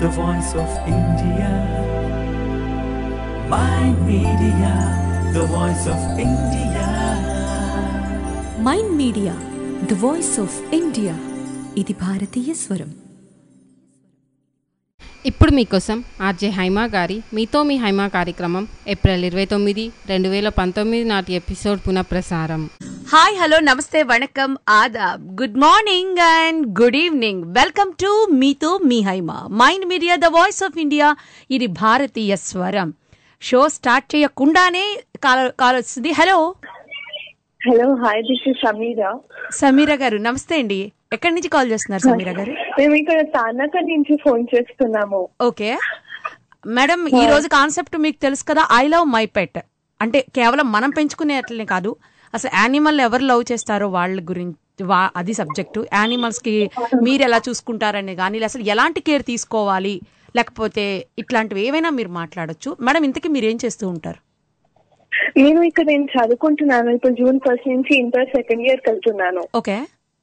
the voice of India. My media, the voice of India. Mind media the voice of India ఇది భారతీయ స్వరం ఇప్పుడు మీకోసం RJ Haima గారి మీతో మీ హైమా కార్యక్రమం ఏప్రిల్ ఇరవై తొమ్మిది రెండు వేల పంతొమ్మిది నాటి ఎపిసోడ్ పునఃప్రసారం హాయ్ హలో నమస్తే వణకం ఆదాబ్ good morning and good evening welcome to మీతో మీ Haima Mind media the voice of India ఇది భారతీయ స్వరం షో స్టార్ట్ చేయకుండానే కాల్ కాల్ వస్తుంది hello hello hi this is Sameera Sameera గారు నమస్తే అండి ఎక్కడి నుంచి కాల్ చేస్తున్నారు సమీర గారు మేము ఇక్కడ తానక నుంచి ఫోన్ చేస్తున్నాము ఓకే మేడం ఈ రోజు కాన్సెప్ట్ మీకు తెలుసు కదా ఐ లవ్ మై పెట్ అంటే కేవలం మనం పెంచుకునే అట్లనే కాదు అసలు యానిమల్ ఎవరు లవ్ చేస్తారో వాళ్ళ గురించి వా- అది సబ్జెక్టు యానిమల్స్ కి మీరు ఎలా చూసుకుంటారని కానీ అసలు ఎలాంటి కేర్ తీసుకోవాలి లేకపోతే ఇట్లాంటివి ఏవైనా మీరు మాట్లాడొచ్చు మేడం ఇంతకీ మీరు ఏం చేస్తూ ఉంటారు నేను ఇక్కడ నేను చదువుకుంటున్నాను ఇప్పుడు జూన్ ఫస్ట్ నుంచి ఇంటర్ సెకండ్ ఇయర్ వెళ్తున్నాను ఓకే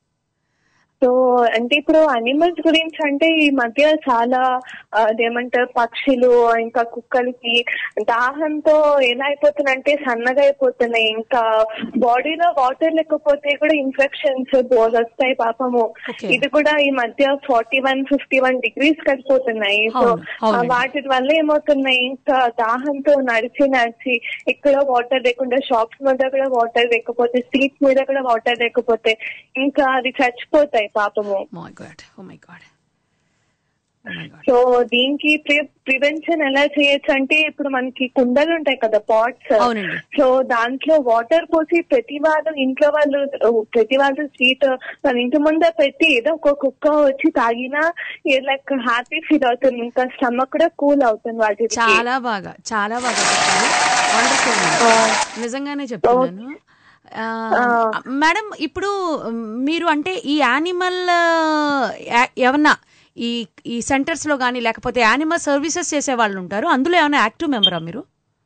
సో అంటే ఇప్పుడు అనిమల్స్ గురించి అంటే ఈ మధ్య చాలా ఆ, అదేమంటారు పక్షులు ఇంకా కుక్కలకి దాహంతో ఎలా అయిపోతున్నాయంటే సన్నగా అయిపోతున్నాయి ఇంకా బాడీలో వాటర్ లేకపోతే కూడా ఇన్ఫెక్షన్స్ వస్తాయి పాపము Okay. ఇది కూడా ఈ మధ్య forty one fifty one degrees కలిపోతున్నాయి సో అవును, అవునండి. వాటి వల్ల ఏమవుతున్నాయి ఇంకా దాహంతో నడిచి నడిచి ఇక్కడ వాటర్ లేకుండా షాప్స్ మీద కూడా వాటర్ లేకపోతే స్ట్రీట్స్ మీద కూడా వాటర్ లేకపోతే ఇంకా అది చచ్చిపోతాయి పాపము my God oh my God oh my God so దీనికి ప్రివెన్షన్ ఎలా చేయొచ్చు అంటే ఇప్పుడు మనకి కుండలు ఉంటాయి కదా పాట్స్ అవునండి. సో దాంట్లో వాటర్ పోసి ప్రతి వాళ్ళు ఇంట్లో వాళ్ళు ప్రతి వాళ్ళు స్వీట్ వాళ్ళ ఇంటి ముందే పెట్టి ఏదో ఒక కుక్క వచ్చి తాగినా లైక్ హ్యాపీ ఫీల్ అవుతుంది ఇంకా స్టమక్ కూడా కూల్ అవుతుంది వాటికి చాలా బాగా చాలా బాగా చెప్పారు వండర్ఫుల్ నిజంగానే చెప్తున్నాను ఆ, మేడం ఇప్పుడు మీరు అంటే ఈ యానిమల్ ఏమన్నా ఈ ఈ సెంటర్స్ లో కానీ లేకపోతే యానిమల్ సర్వీసెస్ చేసే వాళ్ళు ఉంటారు అందులో ఏమైనా యాక్టివ్ మెంబరా మీరు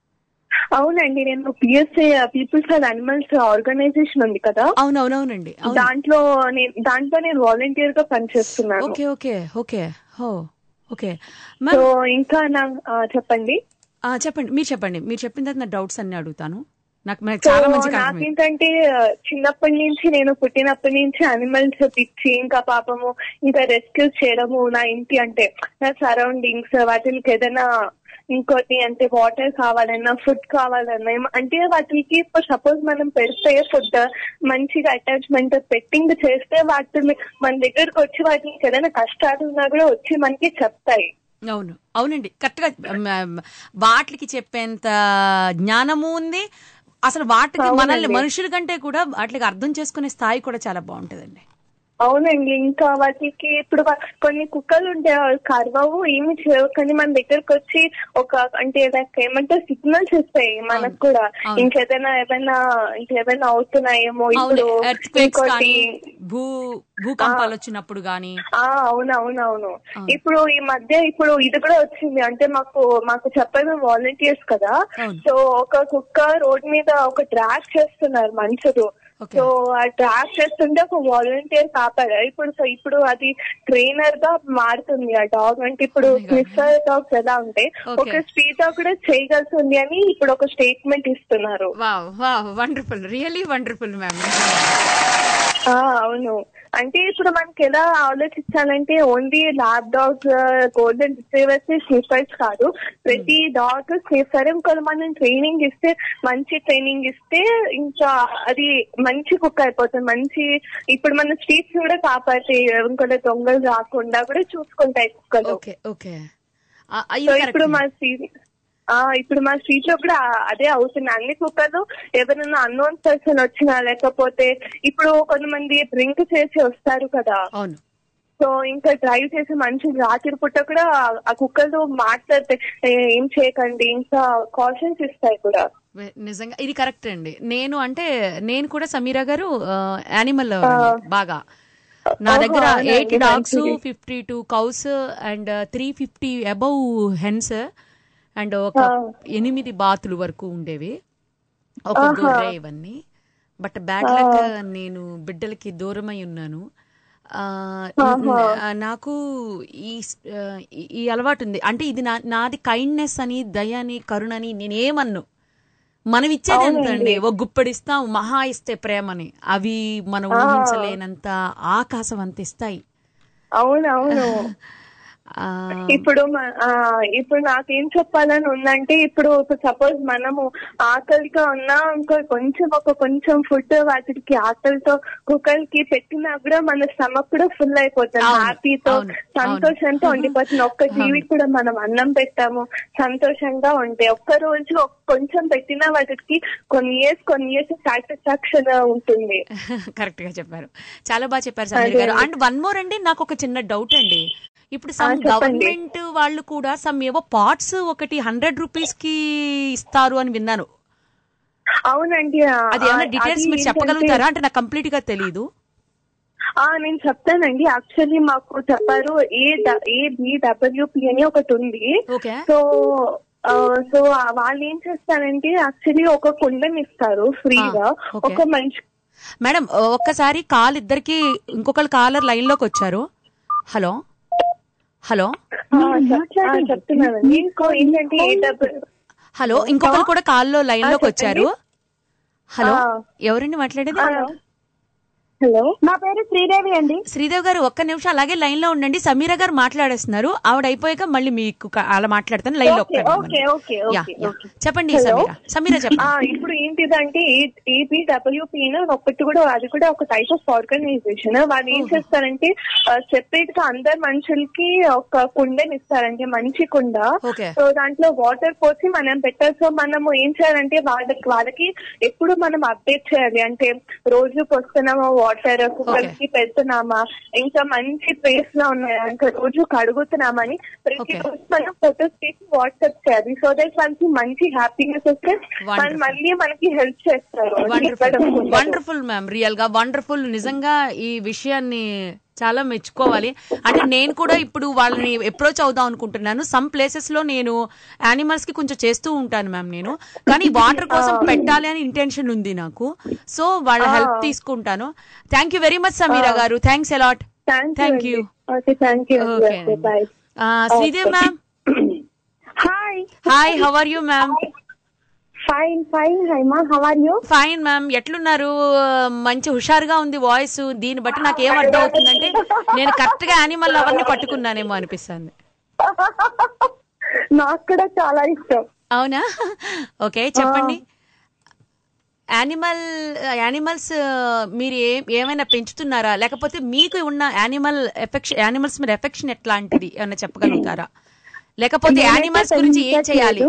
అవునండి నేను PSA peoples and animals organisation ఉంది కదా అవునవునవునండి అవును దాంట్లో నేను దాంట్లో నేను వాలంటీర్ గా పనిచేస్తున్నాను ఓకే ఓకే ఓకే హో ఓకే సో మ్యామ్ ఇంకా నా ఆ, చెప్పండి ఆ, చెప్పండి మీరు చెప్పండి మీరు చెప్పిన తర్వాత నా డౌట్స్ అన్ని అడుగుతాను నాకు నాకు సో చాలా మంచిగా అర్థమైంది నాకేంటంటే ఆ, చిన్నప్పటి నుంచి నేను పుట్టినప్పటి నుంచి అనిమల్స్ పిచ్చి ఇంకా పాపము ఇంకా రెస్క్యూస్ చేయడము నా ఇంటి అంటే నా సరౌండింగ్స్ వాటికి ఏదైనా ఇంకోటి అంటే వాటర్ కావాలన్నా ఫుడ్ కావాలన్నా ఏమ- అంటే వాటికి ఇప్పుడు సపోజ్ మనం పెడితే ఫుడ్ మంచిగా అటాచ్మెంట్ పెట్టింగ్ చేస్తే వాటిని మన దగ్గరకు వచ్చి వాటికి ఏదైనా కష్టాలు ఉన్నా కూడా వచ్చి మనకి చెప్తాయి అవును అవునండి కరెక్ట్ గా మ- వాటికి చెప్పేంత జ్ఞానము ఉంది అసలు వాటికి మనల్ని మనుషుల కంటే కూడా వాటికి అర్థం చేసుకునే స్థాయి కూడా చాలా బాగుంటుందండి అవునండి ఇంకా వాటికి ఇప్పుడు వా- కొన్ని కుక్కలు ఉంటాయి అవి కరవవు ఏమి చేయవు కానీ మన దగ్గరకు వచ్చి ఒక అంటే like ఏమంటారు సిగ్నల్స్ ఇస్తాయి మనకు కూడా అవును. ఇంకేదైనా ఏదైనా ఇంకేదైనా అవుతున్నాయేమో అవును ఇప్పుడు ఎర్త్ క్వేక్స్ ఇంకోటి కానీ భూ భూకంపాలు వచ్చినప్పుడు కానీ ఆ అవునవునవును ఇప్పుడు ఈ మధ్య ఇప్పుడు ఇది కూడా వచ్చింది అంటే మాకు మాకు చెప్పేది వాలంటీర్స్ కదా అవును. సో ఒక కుక్క రోడ్ మీద ఒక ట్రాక్ చేస్తున్నారు మనుషులు Okay. సో ఆ ట్రాక్ చేస్తుంటే ఒక వాలంటీర్ కాపాడారు ఇప్పుడు సో ఇప్పుడు అది ట్రైనర్ గా మారుతుంది ఆ డాగ్ అంటే ఇప్పుడు స్నిఫర్ డాగ్స్ ఎలా ఉంటాయి Okay. ఒక స్పీడ్ డాగ్ కూడా చేయగలుగుతుంది అని ఇప్పుడు ఒక స్టేట్మెంట్ ఇస్తున్నారు wow wow wonderful really wonderful ma'am ఆ, అవును అంటే ఇప్పుడు మనకి ఎలా ఆలోచించాలంటే only lab dogs golden retrievers sniffers కాదు ప్రతి డాగ్ స్నిఫర్ ఇంకొక మనం ట్రైనింగ్ ఇస్తే మంచి ట్రైనింగ్ ఇస్తే ఇంకా అది మంచి కుక్క అయిపోతుంది మంచి ఇప్పుడు మన స్ట్రీట్స్ కూడా కాపాడుతాయి ఇంకొక దొంగలు రాకుండా కూడా చూసుకుంటాయి కుక్కలు ఓకే ఓకే సో ఇప్పుడు మా స్ట్రీట్ ఆ ఇప్పుడు మా స్ట్రీట్ లో కూడా అదే అవుతుంది అన్ని కుక్కలు ఎవరైనా అన్నోన్ పర్సన్ వచ్చినా లేకపోతే ఇప్పుడు కొంతమంది డ్రింక్ చేసి వస్తారు కదా అవును సో ఇంకా డ్రైవ్ చేసే మనుషులు రాత్రి పుట్ట కూడా ఆ కుక్కలు మాట్లాడితే "ఏ- ఏం చేయకండి ఇంకా కాషన్స్ ఇస్తాయి కూడా వె- నిజంగా ఇది కరెక్ట్ అండి నేను అంటే నేను కూడా సమీరా గారు యానిమల్ బాగా నా ఓహో, దగ్గర అవునా ఎయిట్ అండి, డాగ్స్ మంచిది. Fifty two cows and three fifty above hens and ఒక ఎనిమిది బాతులు వరకు ఉండేవి ఒక గొర్రె ఇవన్నీ బట్ బ్యాడ్ లక్ నేను బిడ్డలకి దూరమై ఉన్నాను ఆ, ఆ, నాకు ఈ స్- ఆ, ఈ- ఈ అలవాటు ఉంది అంటే ఇది నా నాది కైండ్నెస్ అని దయ అని కరుణ అని నేనేమన్ను మనం ఇచ్చేది ఎంతండి ఓ గుప్పడిస్తాం మహా ఇస్తే ప్రేమని అవి మనం ఊహించలేనంత ఆకాశం అంత ఇస్తాయి అవునవును ఆ, ఇప్పుడు మ- ఆ, ఇప్పుడు నాకేం చెప్పాలని ఉందంటే ఇప్పుడు సపోజ్ మనము ఆకలిగా ఉన్నా ఇంకో కొంచెం ఒక కొంచెం ఫుడ్ వాటికి ఆకలితో కుక్కలకి పెట్టినా కూడా మన స్టమక్ కూడా ఫుల్ అయిపోతుంది అవును, హ్యాపీతో అవును, సంతోషంతో ఉండిపోతుంది ఒక్క జీవికి కూడా మనం అన్నం పెట్టాము సంతోషంగా ఉంటే ఒక్క రోజు ఒక్క కొంచెం పెట్టినా వాటికి కొన్ని ఇయర్స్ కొన్ని ఇయర్స్ సాటిస్ఫాక్షన్ ఉంటుంది కరెక్ట్ గా చెప్పారు చాలా బాగా చెప్పారు సమీర్ గారు అండ్ వన్ మోర్ అండి నాకు ఒక చిన్న డౌట్ అండి ఇప్పుడు సమ్ చెప్పండి. గవర్నమెంట్ వాళ్ళు కూడా సమ్ ఏవో పార్ట్స్ ఒకటి హండ్రెడ్ రూపీస్ కి ఇస్తారు అని విన్నాను అవునండి ఆ, అది ఏమైనా ఆ, డీటెయిల్స్ అది మీరు ఏంటంటే- చెప్పగలుగుతారా అంటే నాకు కంప్లీట్ గా తెలియదు ఆ నేను చెప్తానండి యాక్చువల్లీ మాకు చెప్పారు ఏ డ- ఏ బిడబ్ల్యూపి అని ఒకటి ఉంది ఓకే సో ఆ, సో ఆ వాళ్ళు ఏం చేస్తారంటే యాక్చువల్లీ ఒక కుండని ఇస్తారు ఫ్రీగా ఆ, ఓకే. ఒక మంచి మేడం ఒక్కసారి కాల్ ఇద్దరికి ఇంకొకరు కాలర్ లైన్ లోకి వచ్చారు హలో హలో ఆ, చెప్- ఆ, చెప్తున్నానండి సో ఏంటంటే ఏ డబ్ల్యూ హలో ఇంకొకరు కూడా కాల్లో లైన్ లోకి చెప్పండి. వచ్చారు హలో ఆ. ఎవరండి మాట్లాడేది హలో నా పేరు శ్రీదేవి అండి శ్రీదేవ్ గారు ఒక్క నిమిషం అలాగే లైన్ లో ఉండండి సమీర గారు మాట్లాడేస్తున్నారు ఆవిడ అయిపోయాక మళ్ళీ మీకు క- అలా మాట్లాడతాను లైన్ లో ఓకే ఒక్క okay okay yeah, okay yeah. Okay చెప్పండి Hello? సమీర సమీర ఆ, చెప్పండి ఇప్పుడు ఏంటిదంటే ఏపీడబ్ల్యూపీ ఒకటి కూడా అది కూడా ఒక టైప్ ఆఫ్ ఆర్గనైజేషన్ వాళ్ళు ఏం చేస్తారంటే సెపరేట్ గా అందరు మనుషులకి ఒక కుండని ఇస్తారంటే మంచి కుండ ఓకే సో దాంట్లో వాటర్ పోసి మనం పెట్టాలి సో మనము ఏం చేయాలంటే వాళ్ళకి వాళ్ళకి ఎప్పుడు మనం అప్డేట్ చేయాలి అంటే రోజు పోస్తున్నామా వాటర్ కుక్కలకి పెడుతున్నామా ఇంకా మంచి ప్లేస్ లో ఉన్నాయా ఇంకా రోజు కడుగుతున్నామా అని ప్రతి Okay. రోజు మనం ఫోటోస్ తీసి వాట్సాప్ చేయాలి సో దట్ వాళ్ళకి మంచి హ్యాపీనెస్ వస్తే వాళ్ళు Wonderful. మళ్ళీ మనకి హెల్ప్ చేస్తారు వండర్ఫుల్ వండర్ఫుల్ మ్యామ్ రియల్ గా వండర్ఫుల్ నిజంగా ఈ విషయాన్ని చాలా మెచ్చుకోవాలి అంటే నేను కూడా ఇప్పుడు వాళ్ళని అప్రోచ్ అవుదాం అనుకుంటున్నాను సమ్ ప్లేసెస్ లో నేను యానిమల్స్ కి కొంచెం చేస్తూ ఉంటాను మ్యామ్ నేను కానీ వాటర్ కోసం పెట్టాలి అని ఇంటెన్షన్ ఉంది నాకు సో వాళ్ళ హెల్ప్ తీసుకుంటాను thank you very much Sameera గారు thanks a lot thank you okay thank you okay bye Sridev ma'am hi hi how are you ma'am fine fine Haima how are you fine ma'am ఎట్లున్నారు మంచి హుషారుగా ఉంది వాయిస్ దీన్ని బట్టి నాకు ఏం అర్థం అవుతుందంటే నేను కరెక్ట్ గా యానిమల్ ఎవరిని పట్టుకున్నానేమో అనిపిస్తుంది నాకు కూడా చాలా ఇష్టం అవునా ఓకే చెప్పండి యానిమల్ యానిమల్స్ మీరు ఏ ఏమైనా పెంచుతున్నారా లేకపోతే మీకు ఉన్న యానిమల్ ఎఫెక్షన్ యానిమల్స్ మీద ఎఫెక్షన్ ఎట్లాంటిది ఏమైనా చెప్పగలుగుతారా లేకపోతే యానిమల్స్ గురించి ఏం చేయాలి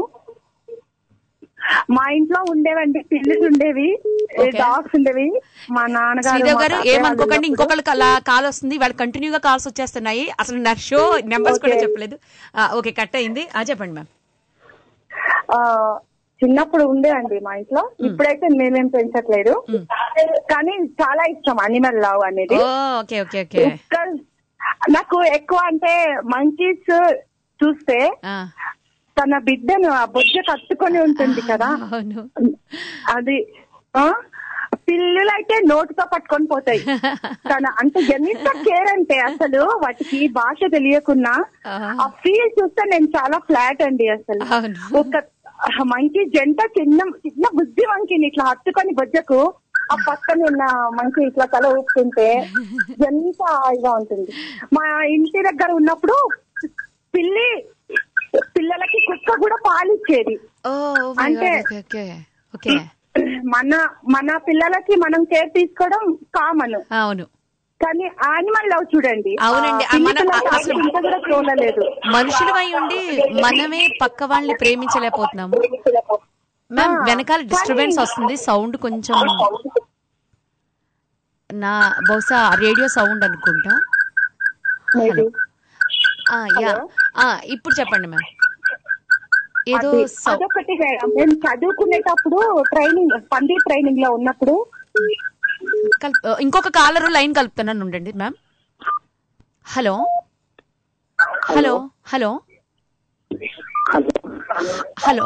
మా ఇంట్లో ఉండేవండి పిల్లులు ఉండేవి Okay. డాగ్స్ ఉండేవి మా నాన్నగారు శ్రీదేవ్ మా గారు తాతయ్య ఏమనుకోకండి వాళ్ళు ఇంకొకరికి అలా కాల్ వస్తుంది వాళ్ళు కంటిన్యూగా కాల్స్ వచ్చేస్తున్నాయి అసలు నా షో నెంబర్స్ కూడా చెప్పలేదు ఓకే కట్ అయింది ఆ, చెప్పండి మ్యామ్ ఆ, చిన్నప్పుడు ఉండేవండి మా ఇంట్లో ఇప్పుడైతే మేమేం పెంచట్లేదు కానీ చాలా ఇష్టం అనిమల్ లవ్ అనేది ఓ ఓకే ఓకే ఓకే కుక్కలు నాకు ఎక్కువ అంటే మంకీస్ చూస్తే ఆ, తన బిడ్డను ఆ బొజ్జ కట్టుకొని ఉంటుంది కదా అవును అది ఆ పిల్లులు అయితే నోటుతో పట్టుకొని పోతాయి తన అంటే ఎంత కేర్ అంటే అసలు వాటికి భాష తెలియకున్నా ఆ ఫీల్ చూస్తే నేను చాలా ఫ్లాట్ అండి అసలు అవును. ఒక మంకీ జంట చిన్న చిన్న బుద్ధి మంకీని ఇట్లా హత్తుకొని బొజ్జకు ఆ పక్కన ఉన్న మంకీ ఇట్లా తల ఊపుతుంటే ఎంత హాయిగా ఉంటుంది మా ఇంటి దగ్గర ఉన్నప్పుడు పిల్లి పిల్లలకి కుక్క కూడా పాలిచ్చేది ఓ my అంటే- God, ఓకే ఓకే ఓకే మన మన పిల్లలకి మనం కేర్ తీసుకోవడం కామన్ అవును కానీ యానిమల్ లవ్ చూడండి అవునండి. ఆ పిల్లి మన- పిల్లలకి అసలు- ఇంత కూడా చూడలేదు మనుషులమై ఉండి మనమే పక్క వాళ్ళని ప్రేమించలేకపోతున్నాము మ్యామ్ వెనకాల డిస్టర్బెన్స్ వస్తుంది సౌండ్ కొంచెం నా బహుశా రేడియో సౌండ్ అనుకుంటా హలో ఆ, యా ఆ, ఇప్పుడు చెప్పండి మ్యామ్ ఏదో అది- సౌ- అదొకటి మేడం. మేము చదువుకునేటప్పుడు ట్రైనింగ్ పంది ట్రైనింగ్ లో ఉన్నప్పుడు కల్- ఇంకొక కాలర్ లైన్ కలుపుతున్నాను ఉండండి ma'am hello hello hello hello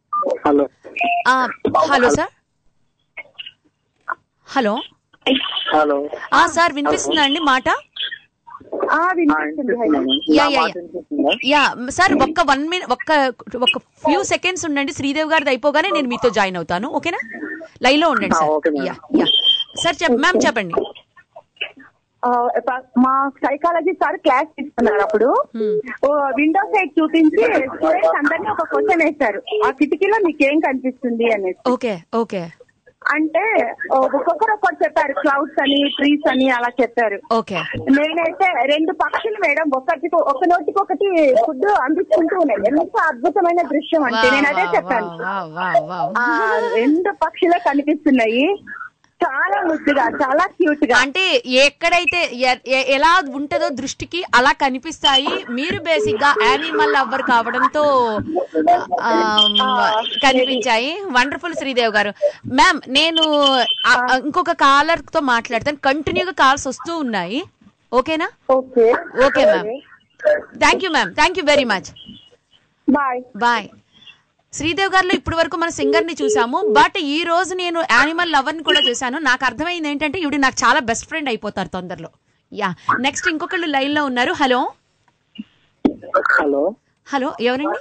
hello ఆ, హలో సార్ హలో హలో ఆ సార్ వినిపిస్తుందా అండి మాట ఆ వినిపిస్తుంది Haima yeah yeah yeah yeah sir ఒక్క వన్ మినిట్ ఒక్క ఒక ఫ్యూ సెకండ్స్ ఉండండి శ్రీదేవ్ గారిది అయిపోగానే నేను మీతో జాయిన్ అవుతాను ఓకేనా లైన్ లో ఉండండి ఆ, sir okay madam. Yeah yeah sir చెప్ మ్యామ్ చెప్పండి ఆ, మా సైకాలజీ సార్ క్లాస్ తీసుకున్నారు అప్పుడు Hmm. ఓ విండో సైడ్ చూపించి స్టూడెంట్స్ అందరినీ ఒక క్వశ్చన్ వేశారు ఆ కిటికీలో మీకేం కనిపిస్తుంది అనేసి ఓకే ఓకే అంటే ఓ, ఒక్కొక్కరు ఒక్కటి చెప్పారు క్లౌడ్స్ అని ట్రీస్ అని అలా చెప్పారు ఓకే నేనైతే రెండు పక్షులు మేడం ఒకటి ఒక నోటికి ఒకటి ఫుడ్ అందించుకుంటూ ఉన్నాయి ఎంత అద్భుతమైన దృశ్యం అంటే నేను అదే చెప్పాను వావ్, వావ్, వావ్. ఆ రెండు పక్షులే కనిపిస్తున్నాయి చాలా ముద్దుగా చాలా క్యూట్ గా అంటే ఎక్కడైతే ఎ- ఎ- ఎలా ఉంటుందో దృష్టికి అలా కనిపిస్తాయి మీరు బేసిక్ గా యానిమల్ లవ్వర్ కావడంతో ఆమ్, కనిపించాయి వండర్ఫుల్ శ్రీదేవ్ గారు మ్యామ్ నేను ఆ, ఇంకొక కాలర్ తో మాట్లాడతాను కంటిన్యూగా కాల్స్ వస్తూ ఉన్నాయి ఓకేనా okay okay ma'am thank you ma'am thank you very much bye bye Sridev గారిలో ఇప్పటి వరకు మన సింగర్ ని చూసాము బట్ ఈ రోజు నేను యానిమల్ లవర్ ని కూడా చూసాను నాకు అర్థమైంది ఏంటంటే ఇవిడ నాకు చాలా బెస్ట్ ఫ్రెండ్ అయిపోతారు తొందరలో యా నెక్స్ట్ ఇంకొకళ్ళు లైన్ లో ఉన్నారు హలో హలో హలో ఎవరండి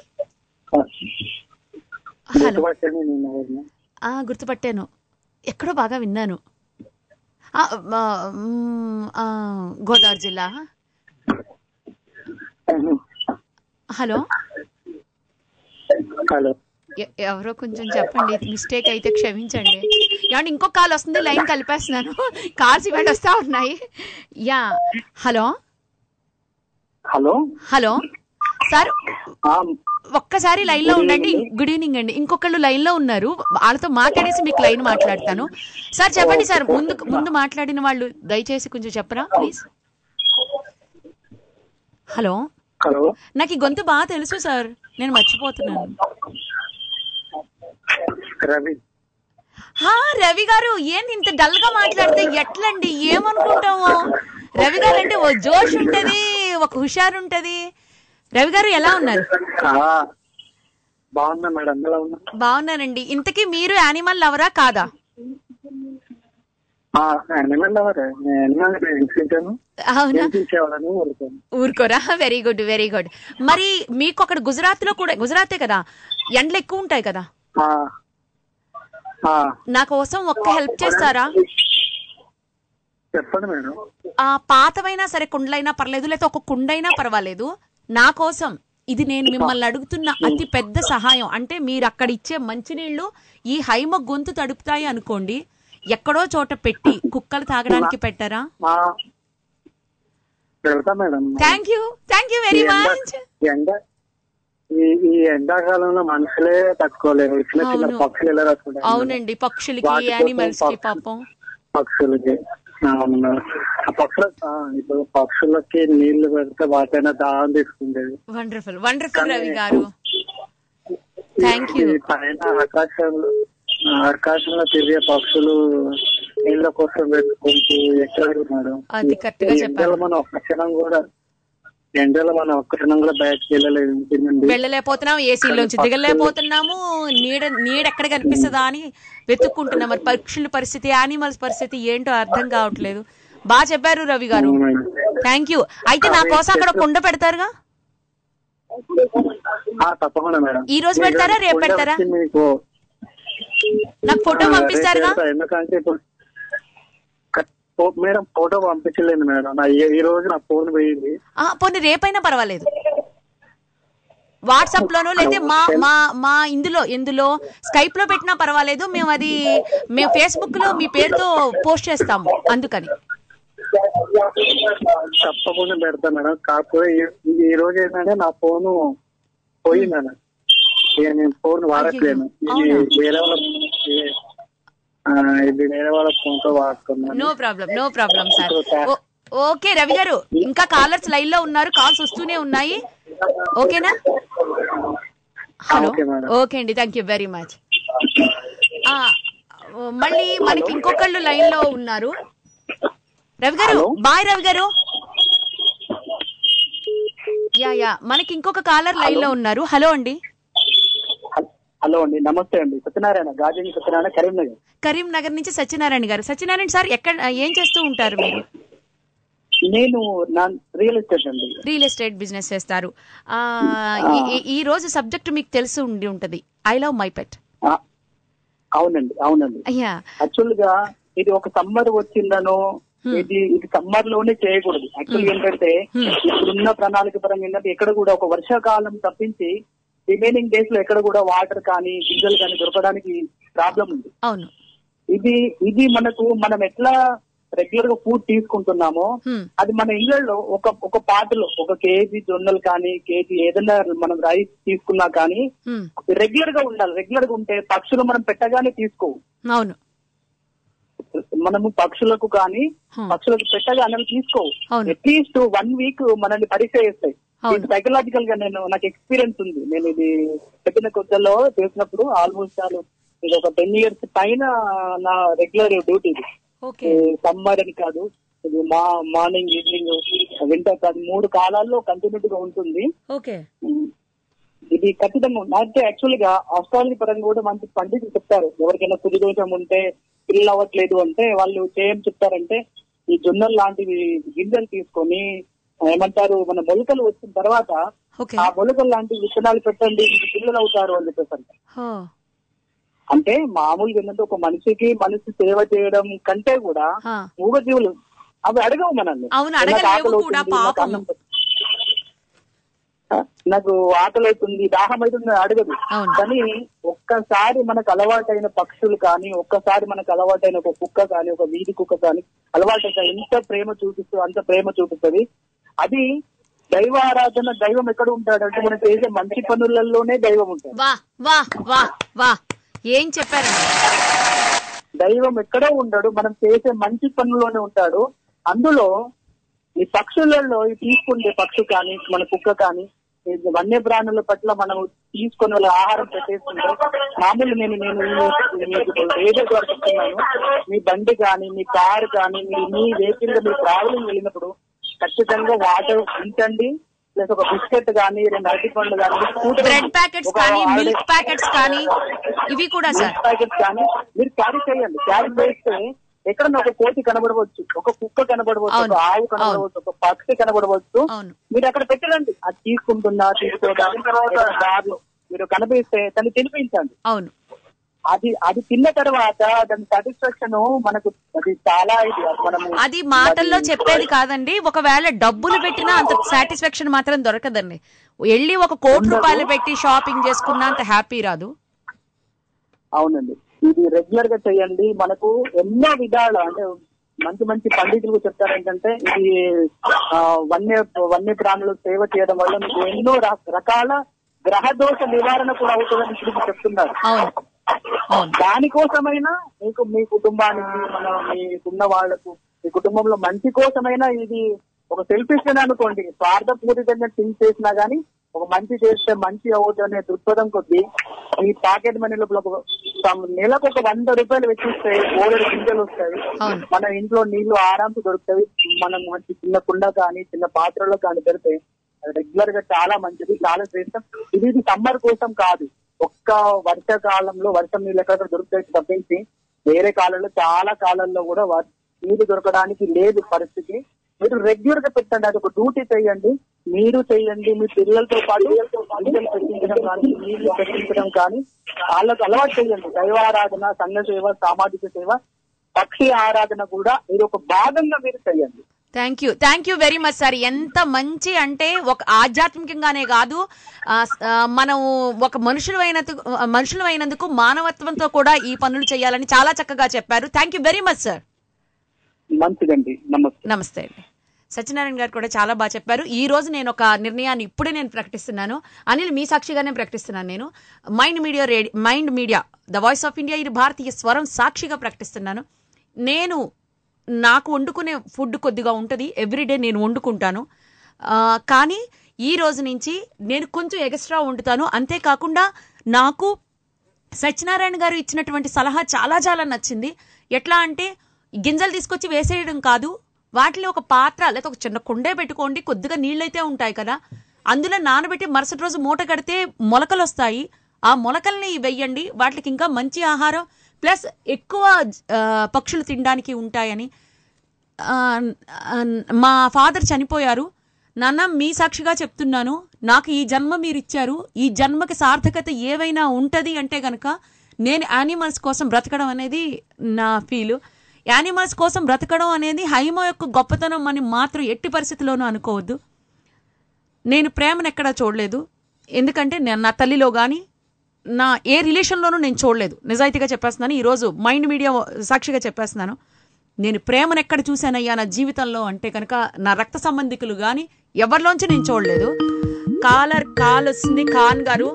హలో గుర్తుపట్టండి నేను ఎవరిని. ఆ గుర్తుపట్టాను ఎక్కడో బాగా విన్నాను ఆ, ఆ, మ్, ఆ, గోదావరి జిల్లా హలో హలో ఎ- ఎవరో కొంచెం చెప్పండి మిస్టేక్ అయితే క్షమించండి ఏమంటే ఇంకో కాల్ వస్తుంది లైన్ కలిపేస్తున్నాను కాల్స్ ఇవాళ వస్తా ఉన్నాయి yeah hello hello hello sir ఆ, ఒక్కసారి లైన్ లో ఉండండి గుడ్ ఈవినింగ్ అండి ఇంకొకళ్ళు లైన్ లో ఉన్నారు వాళ్ళతో మాట్లాడేసి మీకు లైన్ మాట్లాడతాను సార్ చెప్పండి సార్ ముందు ముందు మాట్లాడిన వాళ్ళు దయచేసి కొంచెం చెప్పరా ప్లీజ్ హలో హలో నాకు ఈ గొంతు బాగా తెలుసు సార్ నేను మర్చిపోతున్నాను రవి హా రవి గారు ఏంది ఇంత డల్ గా మాట్లాడితే ఎట్లండి ఏమనుకుంటాము రవి గారు అంటే ఓ జోష్ ఉంటది ఒక హుషారు ఉంటది రవి గారు ఎలా ఉన్నారు ఆ, బాగున్నా మేడం ఎలా ఉన్నా బాగున్నానండి ఇంతకీ మీరు యానిమల్ లవరా కాదా యానిమల్ ఎవరే నేను హింసించాను అవునా హింసించేవాళ్ళని ఊరుకోను ఊరుకోరా వెరీ గుడ్ వెరీ గుడ్ మరి మీకు అక్కడ గుజరాత్ లో కూడా గుజరాతే కదా ఎండలు ఎక్కువ ఉంటాయి కదా ఆ, ఆ, నా కోసం ఒక్క హెల్ప్ చేస్తారా చెప్పండి మేడం ఆ పాతవైనా సరే కుండలైనా పర్లేదు లేకపోతే ఒక కుండైనా పర్వాలేదు నా కోసం ఇది నేను మిమ్మల్ని అడుగుతున్న అతి పెద్ద సహాయం అంటే మీరు అక్కడ ఇచ్చే మంచినీళ్లు ఈ హైమ గొంతు తడుపుతాయి అనుకోండి ఎక్కడో చోట పెట్టి కుక్కలు తాగడానికి పెట్టారా ఆ, వెళ్తా madam thank you thank you very ఈ ఎండ- మచ్ ఈ ఎండ ఈ ఈ ఎండాకాలంలో మనుషులే తట్టుకోలేరు చిన్న చిన్న అవును. పక్షులు ఎలా తట్టుకుంటారు అవునండి పక్షులకి వాటి కోసం యానిమల్స్ కి పక్షు- పాపం పక్షులకి అవును. ఆ పక్షుల ఆ, ఇప్పుడు పక్షులకి నీళ్లు పెడితే వాటైనా దాహం తీసుకుండేది వండర్ఫుల్ వండర్ఫుల్ రవి గారు థ్యాంక్ యూ ఈ పైన ఆకాశంలో ఆకాశంలో తిరిగే పక్షులు నీళ్ళ కోసం పెట్టుకుంటూ ఎక్కడ మేడం అది కరెక్ట్ గా ఈ చెప్పారు ఎండలో మనం ఒక్క క్షణం కూడా ఎండలో మనం ఒక్క క్షణం కూడా బయటకు వెళ్ళలేదు ఇంటి నుండి వెళ్ళలేకపోతున్నాము ఏసీలోంచి దిగలేకపోతున్నాము నీడ నీడ ఎక్కడ కనిపిస్తుందా అని వెతుక్కుంటున్నాం మరి పక్షుల పరిస్థితి యానిమల్స్ పరిస్థితి ఏంటో అర్థం కావట్లేదు బాగా చెప్పారు రవి గారు థ్యాంక్ యూ అయితే నా కోసం అక్కడ ఒక కుండ పెడతారుగా ఆ, తప్పకుండా మేడం ఈ రోజు పెడతారా, రేపు కుండ పెడతారా? వచ్చి మీకు నాకు ఫోటో ఆ, పంపిస్తారుగా రేపు పెడతా. ఎందుకంటే ఇప్పుడు క- ఫో- మేడం ఫోటో పంపించలేదు మేడం నా ఈ- ఈ రోజు నా ఫోన్ పోయింది ఆ, పోనీ రేపైనా పర్వాలేదు వాట్సాప్ లోనో లేకపోతే మా మా మా ఇందులో ఇందులో స్కైప్ లో పెట్టినా పర్వాలేదు మేము అది మేము ఫేస్బుక్ లో మీ పేరుతో పోస్ట్ చేస్తాము అందుకని తప్పకుండా పెడతా మేడం కాకపోతే ఈ- ఈ రోజు ఏంటంటే నా ఫోను పోయింది మేడం ఇక నేను ఫోన్ వాడట్లేను ఇది అవునా? వేరే వాళ్ళ ఇది- ఆ, ఇది వేరే వాళ్ళ ఫోన్ తో వాడుతున్నాను no problem no problem sir ఓ- ఓకే రవి గారు ఇంకా కాలర్స్ లైన్ లో ఉన్నారు కాల్స్ వస్తూనే ఉన్నాయి ఓకేనా హలో ఓకే మేడం. ఓకే అండి థ్యాంక్ యూ వెరీ మచ్ మళ్ళీ మనకి ఇంకొకళ్ళు లైన్ లో ఉన్నారు రవి గారు హలో. బాయ్ రవి గారు యా యా మనకి ఇంకొక కాలర్ లైన్ లో ఉన్నారు హలో అండి హలో అండి నమస్తే అండి సత్యనారాయణ గాజని సత్యనారాయణ కరీంనగర్ కరీంనగర్ నుంచి సత్యనారాయణ గారు సత్యనారాయణ సార్ ఎక్కడ ఏం చేస్తూ ఉంటారు మీరు నేను నా రియల్ ఎస్టేట్ అండి రియల్ ఎస్టేట్ బిజినెస్ చేస్తారు ఆ, ఈ- ఈ- ఈ రోజు సబ్జెక్ట్ మీకు తెలిసి ఉండి ఉంటది ఐ లవ్ మై పెట్ ఆ, అవునండి అవునండి అయ్యా యాక్చువల్ గా ఇది ఒక సమ్మర్ వచ్చిందనో ఇది ఇది సమ్మర్ లోనే చేయకూడదు యాక్చువల్ ఏంటంటే ఇప్పుడున్న ప్రణాళిక పరంగా ఏంటంటే ఎక్కడ కూడా ఒక వర్షాకాలం తప్పించి రిమైనింగ్ డేస్ లో ఎక్కడ కూడా వాటర్ కానీ గింజలు కానీ దొరకడానికి ప్రాబ్లం ఉంది అవును ఇది ఇది మనకు మనం ఎట్లా రెగ్యులర్ గా ఫుడ్ తీసుకుంటున్నామో Hmm. అది మన ఇళ్లలో ఒక ఒక పాటలో ఒక కేజీ జొన్నలు కానీ కేజీ ఏదైనా మనం రైస్ తీసుకున్నా కానీ హ్మ్. రెగ్యులర్ గా ఉండాలి రెగ్యులర్ గా ఉంటే పక్షులు మనం పెట్టగానే తీసుకోవు అవును మనము పక్షులకు కానీ Hmm. పక్షులకు పెట్టగానే అవి తీసుకోవు అవును. అట్లీస్ట్ వన్ వీక్ మనల్ని పరీక్ష చేస్తాయి అవును. సైకలాజికల్ గా నేను నాకు ఎక్స్పీరియన్స్ ఉంది నేను ఇది పెట్టిన కొత్తలో చేసినప్పుడు ఆల్మోస్ట్ చాలు ఇది ఒక టెన్ ఇయర్స్ పైన నా రెగ్యులర్ డ్యూటీ ఇది ఓకే సమ్మర్ అని కాదు ఇది మా మార్నింగ్ ఈవినింగ్ వింటర్ కాదు మూడు కాలాల్లో కంటిన్యూటీ గా ఉంటుంది ఓకే ఇది ఖచ్చితంగా ఉంది. అయితే యాక్చువల్ గా ఆస్ట్రాలజీ పరంగా కూడా మంచి పండితులు చెప్తారు ఎవరికైనా కుది దోషం ఉంటే పిల్లలు అవ్వట్లేదు అంటే వాళ్ళు ఏం చెప్తారంటే ఈ జొన్నలు లాంటివి గింజలు తీసుకొని ఏమంటారు మన మొలకలు వచ్చిన తర్వాత ఓకే ఆ మొలకలు లాంటి విత్తనాలు పెట్టండి మీకు పిల్లలు అవుతారు అని చెప్పేసి అంటారు. హో. అంటే మామూలుగా ఏంటంటే ఒక మనిషికి మనిషి సేవ చేయడం కంటే కూడా ఆ. మూగజీవులు అవి అడగవు మనల్ని అవును, నాకు అడగలేవు ఆకలి కూడా, అవుతుంది, నాకు పాపం. అన్నం పెట్టు. ఆ, నాకు ఆకలి అవుతుంది దాహం అవుతుంది అని అడగదు అవును. కానీ ఒక్కసారి మనకు అలవాటైన పక్షులు కానీ ఒక్కసారి మనకు అలవాటైన ఒక కుక్క కానీ ఒక వీధి కుక్క కానీ అలవాటైన ఎంత ప్రేమ చూపిస్తూ అంత ప్రేమ చూపిస్తుంది అది దైవ ఆరాధన దైవం ఎక్కడ ఉంటాడంటే మనం చేసే మంచి పనులలోనే దైవం ఉంటాడు వా వా వా వా ఏం చెప్పారండి దైవం ఎక్కడో ఉండడు మనం చేసే మంచి పనుల్లోనే ఉంటాడు అందులో ఈ పక్షులలో ఈ తీసుకుంటే పక్షి కానీ మన కుక్క కానీ ఈ వన్య ప్రాణుల పట్ల మనం తీసుకుని వాళ్ళ ఆహారం పెట్టేస్తుంటే మామూలు నేను నేను ఈ- మీకు రేడియో ద్వారా చెప్తున్నాను మీ బండి కానీ మీ కారు కానీ మీ మీ వెహికల్ గా మీరు ట్రావెలింగ్ వెళ్ళినప్పుడు ఖచ్చితంగా వాటర్ ఉంచండి ప్లస్ ఒక బిస్కెట్ కానీ రెండు అరటి పండ్లు కానీ స్కూటర్ బ్రెడ్ ప్యాకెట్స్ ఒక కానీ ఆల్రెడీ- మిల్క్ ప్యాకెట్స్ కానీ ఇవి కూడా సార్ మిల్క్ ప్యాకెట్స్ కానీ మీరు క్యారీ చేయండి క్యారీ చేస్తే ఎక్కడన్నా ఒక కోతి కనబడవచ్చు ఒక కుక్క కనబడవచ్చు అవును. ఒక ఆవు కనబడవచ్చు ఒక పక్షి కనబడవచ్చు అవును. మీరు అక్కడ పెట్టండి అది తీసుకుంటున్నా తీసుకోదా తర్వాత దారిలో మీరు కనిపిస్తే దాన్ని తినిపించండి అవును అది అది తిన్న తర్వాత దాని సాటిస్ఫాక్షన్ మనకు అది చాలా ఇది మనము అది మాటల్లో అది- చెప్పేది కాదండి ఒకవేళ డబ్బులు పెట్టినా అంత సాటిస్ఫాక్షన్ మాత్రం దొరకదండి వెళ్ళి ఒక కోటి రూపాయలు పెట్టి షాపింగ్ చేసుకున్నా అంత హ్యాపీ రాదు అవునండి ఇది రెగ్యులర్ గా చేయండి మనకు ఎన్నో విధాలు అంటే మంచి మంచి పండితులు చెప్తారు ఏంటంటే ఇది ఆ, వన్య వన్య ప్రాణులు సేవ చేయడం వల్ల మీకు ఎన్నో ర- రకాల గ్రహ దోష నివారణ కూడా అవుతుందని ఇప్పుడు చెప్తున్నారు అవును అవును దానికోసమైనా మీకు మీ కుటుంబానికి మన మీకున్న వాళ్లకు మీ కుటుంబంలో మంచి కోసమైనా ఇది ఒక సెల్ఫిష్ అని అనుకోండి స్వార్థపూరితంగా థింక్ చేసినా గానీ ఒక మంచి చేస్తే మంచి అవ్వదు అనే దృక్పథం కొద్దీ ఈ పాకెట్ మనీ లోపల ఒక some నెలకు ఒక వంద రూపాయలు వెచ్చిస్తే ఓడలు గింజలు వస్తాయి అవును. మన ఇంట్లో నీళ్లు ఆరాంతో దొరుకుతాయి మనం మంచి చిన్న కుండ కానీ చిన్న పాత్రలో కానీ పెడితే రెగ్యులర్ గా చాలా మంచిది చాలా శ్రేష్టం ఇది ఇది సమ్మర్ కోసం కాదు ఒక్క వర్షాకాలంలో వర్షం నీళ్ళు ఎక్కడ దొరుకుతాయి తప్పించి వేరే కాలంలో చాలా కాలంలో కూడా వర్- నీళ్లు దొరకడానికి లేదు పరిస్థితి మీరు రెగ్యులర్ గా పెట్టండి అది ఒక డ్యూటీ చేయండి మీరు చేయండి మీ పిల్లలతో పాటు గింజలు పెట్టించడం కానీ నీళ్లు పెట్టించడం కానీ వాళ్ళకు అలవాటు చేయండి దైవారాధన సంఘ సేవ సామాజిక సేవ పక్షి ఆరాధన కూడా మీరు ఒక భాగంగా మీరు చేయండి thank you thank you very much sir ఎంత మంచి అంటే ఒక ఆధ్యాత్మికంగానే కాదు ఆ, స- ఆ, మనం ఒక మనుషులు అయినందుకు మనుషులు అయినందుకు మానవత్వంతో కూడా ఈ పనులు చేయాలని చాలా చక్కగా చెప్పారు thank you very much sir మంచిదండి నమస్తే నమస్తే అండి సత్యనారాయణ గారు కూడా చాలా బాగా చెప్పారు ఈ రోజు నేను ఒక నిర్ణయాన్ని ఇప్పుడే నేను ప్రకటిస్తున్నాను అనిల్ మీ సాక్షిగానే ప్రకటిస్తున్నాను నేను మైండ్ మీడియా రేడి Mind media the voice of India ఇది భారతీయ స్వరం సాక్షిగా ప్రకటిస్తున్నాను నేను నాకు వండుకునే ఫుడ్ కొద్దిగా ఉంటుంది ఎవ్రీడే నేను వండుకుంటాను ఆ, కానీ ఈ రోజు నుంచి నేను కొంచెం ఎక్స్ట్రా వండుతాను అంతేకాకుండా నాకు సత్యనారాయణ గారు ఇచ్చినటువంటి సలహా చాలా చాలా నచ్చింది ఎట్లా అంటే గింజలు తీసుకొచ్చి వేసేయడం కాదు వాటిలో ఒక పాత్ర లేదా ఒక చిన్న కుండే పెట్టుకోండి కొద్దిగా నీళ్ళైతే ఉంటాయి కదా అందులో నానబెట్టి మరుసటి రోజు మూట కడితే మొలకలు వస్తాయి ఆ మొలకల్ని వెయ్యండి వాటికి ఇంకా మంచి ఆహారం ప్లస్ ఎక్కువ ఆ, పక్షులు తినడానికి ఉంటాయని ఆ, ఆ, మా ఫాదర్ చనిపోయారు నాన్న మీ సాక్షిగా చెప్తున్నాను నాకు ఈ జన్మ మీరు ఇచ్చారు ఈ జన్మకి సార్థకత ఏవైనా ఉంటది అంటే గనక నేను యానిమల్స్ కోసం బ్రతకడం అనేది నా ఫీల్ యానిమల్స్ కోసం బ్రతకడం అనేది హైమ యొక్క గొప్పతనం అని మాత్రం ఎట్టి పరిస్థితిలోనూ అనుకోవద్దు నేను ప్రేమను ఎక్కడా చూడలేదు ఎందుకంటే నేను నా తల్లిలో కానీ నా ఏ రిలేషన్లోనూ నేను చూడలేదు నిజాయితీగా చెప్పేస్తున్నాను ఈరోజు మైండ్ మీడియా సాక్షిగా చెప్పేస్తున్నాను నేను ప్రేమను ఎక్కడ చూశానయ్యా నా జీవితంలో అంటే కనుక నా రక్త సంబంధికులు కానీ ఎవరిలోంచి నేను చూడలేదు కాలర్ కాల్ వస్తుంది ఖాన్ గారు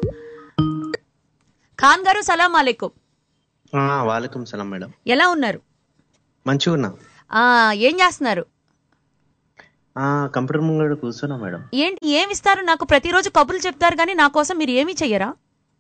ఖాన్ గారు సలాం అలైకుం ఆ, వాలేకుం సలాం మేడం ఎలా ఉన్నారు మంచిగా ఉన్నా ఆ, ఏం చేస్తున్నారు ఆ, కంప్యూటర్ ముంగడ కూర్చున్నా మేడం ఏంటి ఏమి ఇస్తారు నాకు ప్రతిరోజు కబుర్లు చెప్తారు కానీ నా కోసం మీరు ఏమీ చెయ్యరా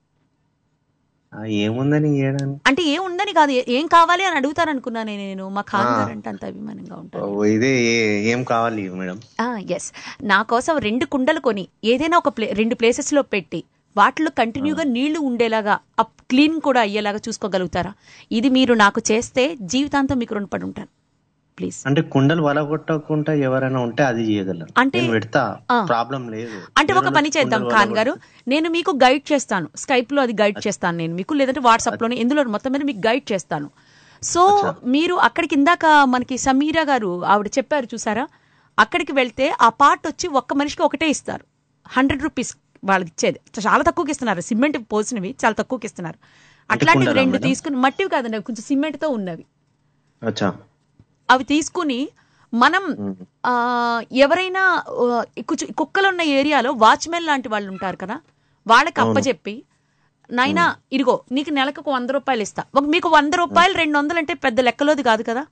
ఆ, ఏముందని చేయడానికి అంటే ఏం ఉందని కాదు ఏ- ఏం కావాలి అని అడుగుతాను అనుకున్నాను నేను మా ఖాన్ ఆ. గారు అంటే అంత అభిమానంగా ఉంటారు ఓ, ఇదే ఏ- ఏం కావాలి మేడం ఎస్ నా కోసం రెండు కుండలు కొని ఏదైనా ఒక ప్లే రెండు ప్లేసెస్ లో పెట్టి వాటిలో కంటిన్యూగా నీళ్లు ఉండేలాగా అప్ క్లీన్ కూడా అయ్యేలాగా చూసుకోగలుగుతారా ఇది మీరు నాకు చేస్తే జీవితాంతం మీకు రుణపడి ఉంటాను ప్లీజ్ అంటే కుండలు వలగొట్టకుండా ఎవరైనా ఉంటే అది చేయగలరు అంటే- నేను పెడతా ఆ. ప్రాబ్లం లేదు అంటే ఒక పని చేద్దాం కుండలు ఖాన్ గారు వలగొట్టి- నేను మీకు గైడ్ చేస్తాను స్కైప్ లో అది గైడ్ చేస్తాను నేను మీకు లేదంటే వాట్సాప్ లోనే ఎందులో మొత్తం మీద మీకు గైడ్ చేస్తాను సో మీరు అక్కడికి ఇందాక మనకి సమీరా గారు ఆవిడ చెప్పారు చూసారా అక్కడికి వెళ్తే ఆ పార్ట్ వచ్చి ఒక్క మనిషికి ఒకటే ఇస్తారు హండ్రెడ్ రూపీస్ వాళ్ళకి ఇచ్చేది చాలా తక్కువకి ఇస్తున్నారు సిమెంట్ పోసినవి చాలా తక్కువకి ఇస్తున్నారు అట్లాంటివి కుండలా రెండు మేడం? తీసుకుని మట్టివి కాదండి అవి కొంచెం సిమెంట్ తో ఉన్నవి అచ్చా అవి తీసుకుని మనం ఆ, ఎవరైనా ఆ, కొంచెం కుక్కలు ఉన్న ఏరియాలో వాచ్మెన్ లాంటి వాళ్ళు ఉంటారు కదా వాళ్ళకి అప్పచెప్పి నాయనా ఇదిగో నీకు నెలకు ఒక వంద రూపాయలు ఇస్తా ఒక మీకు వంద రూపాయలు రెండు వందలు అంటే పెద్ద లెక్కలోది కాదు కదా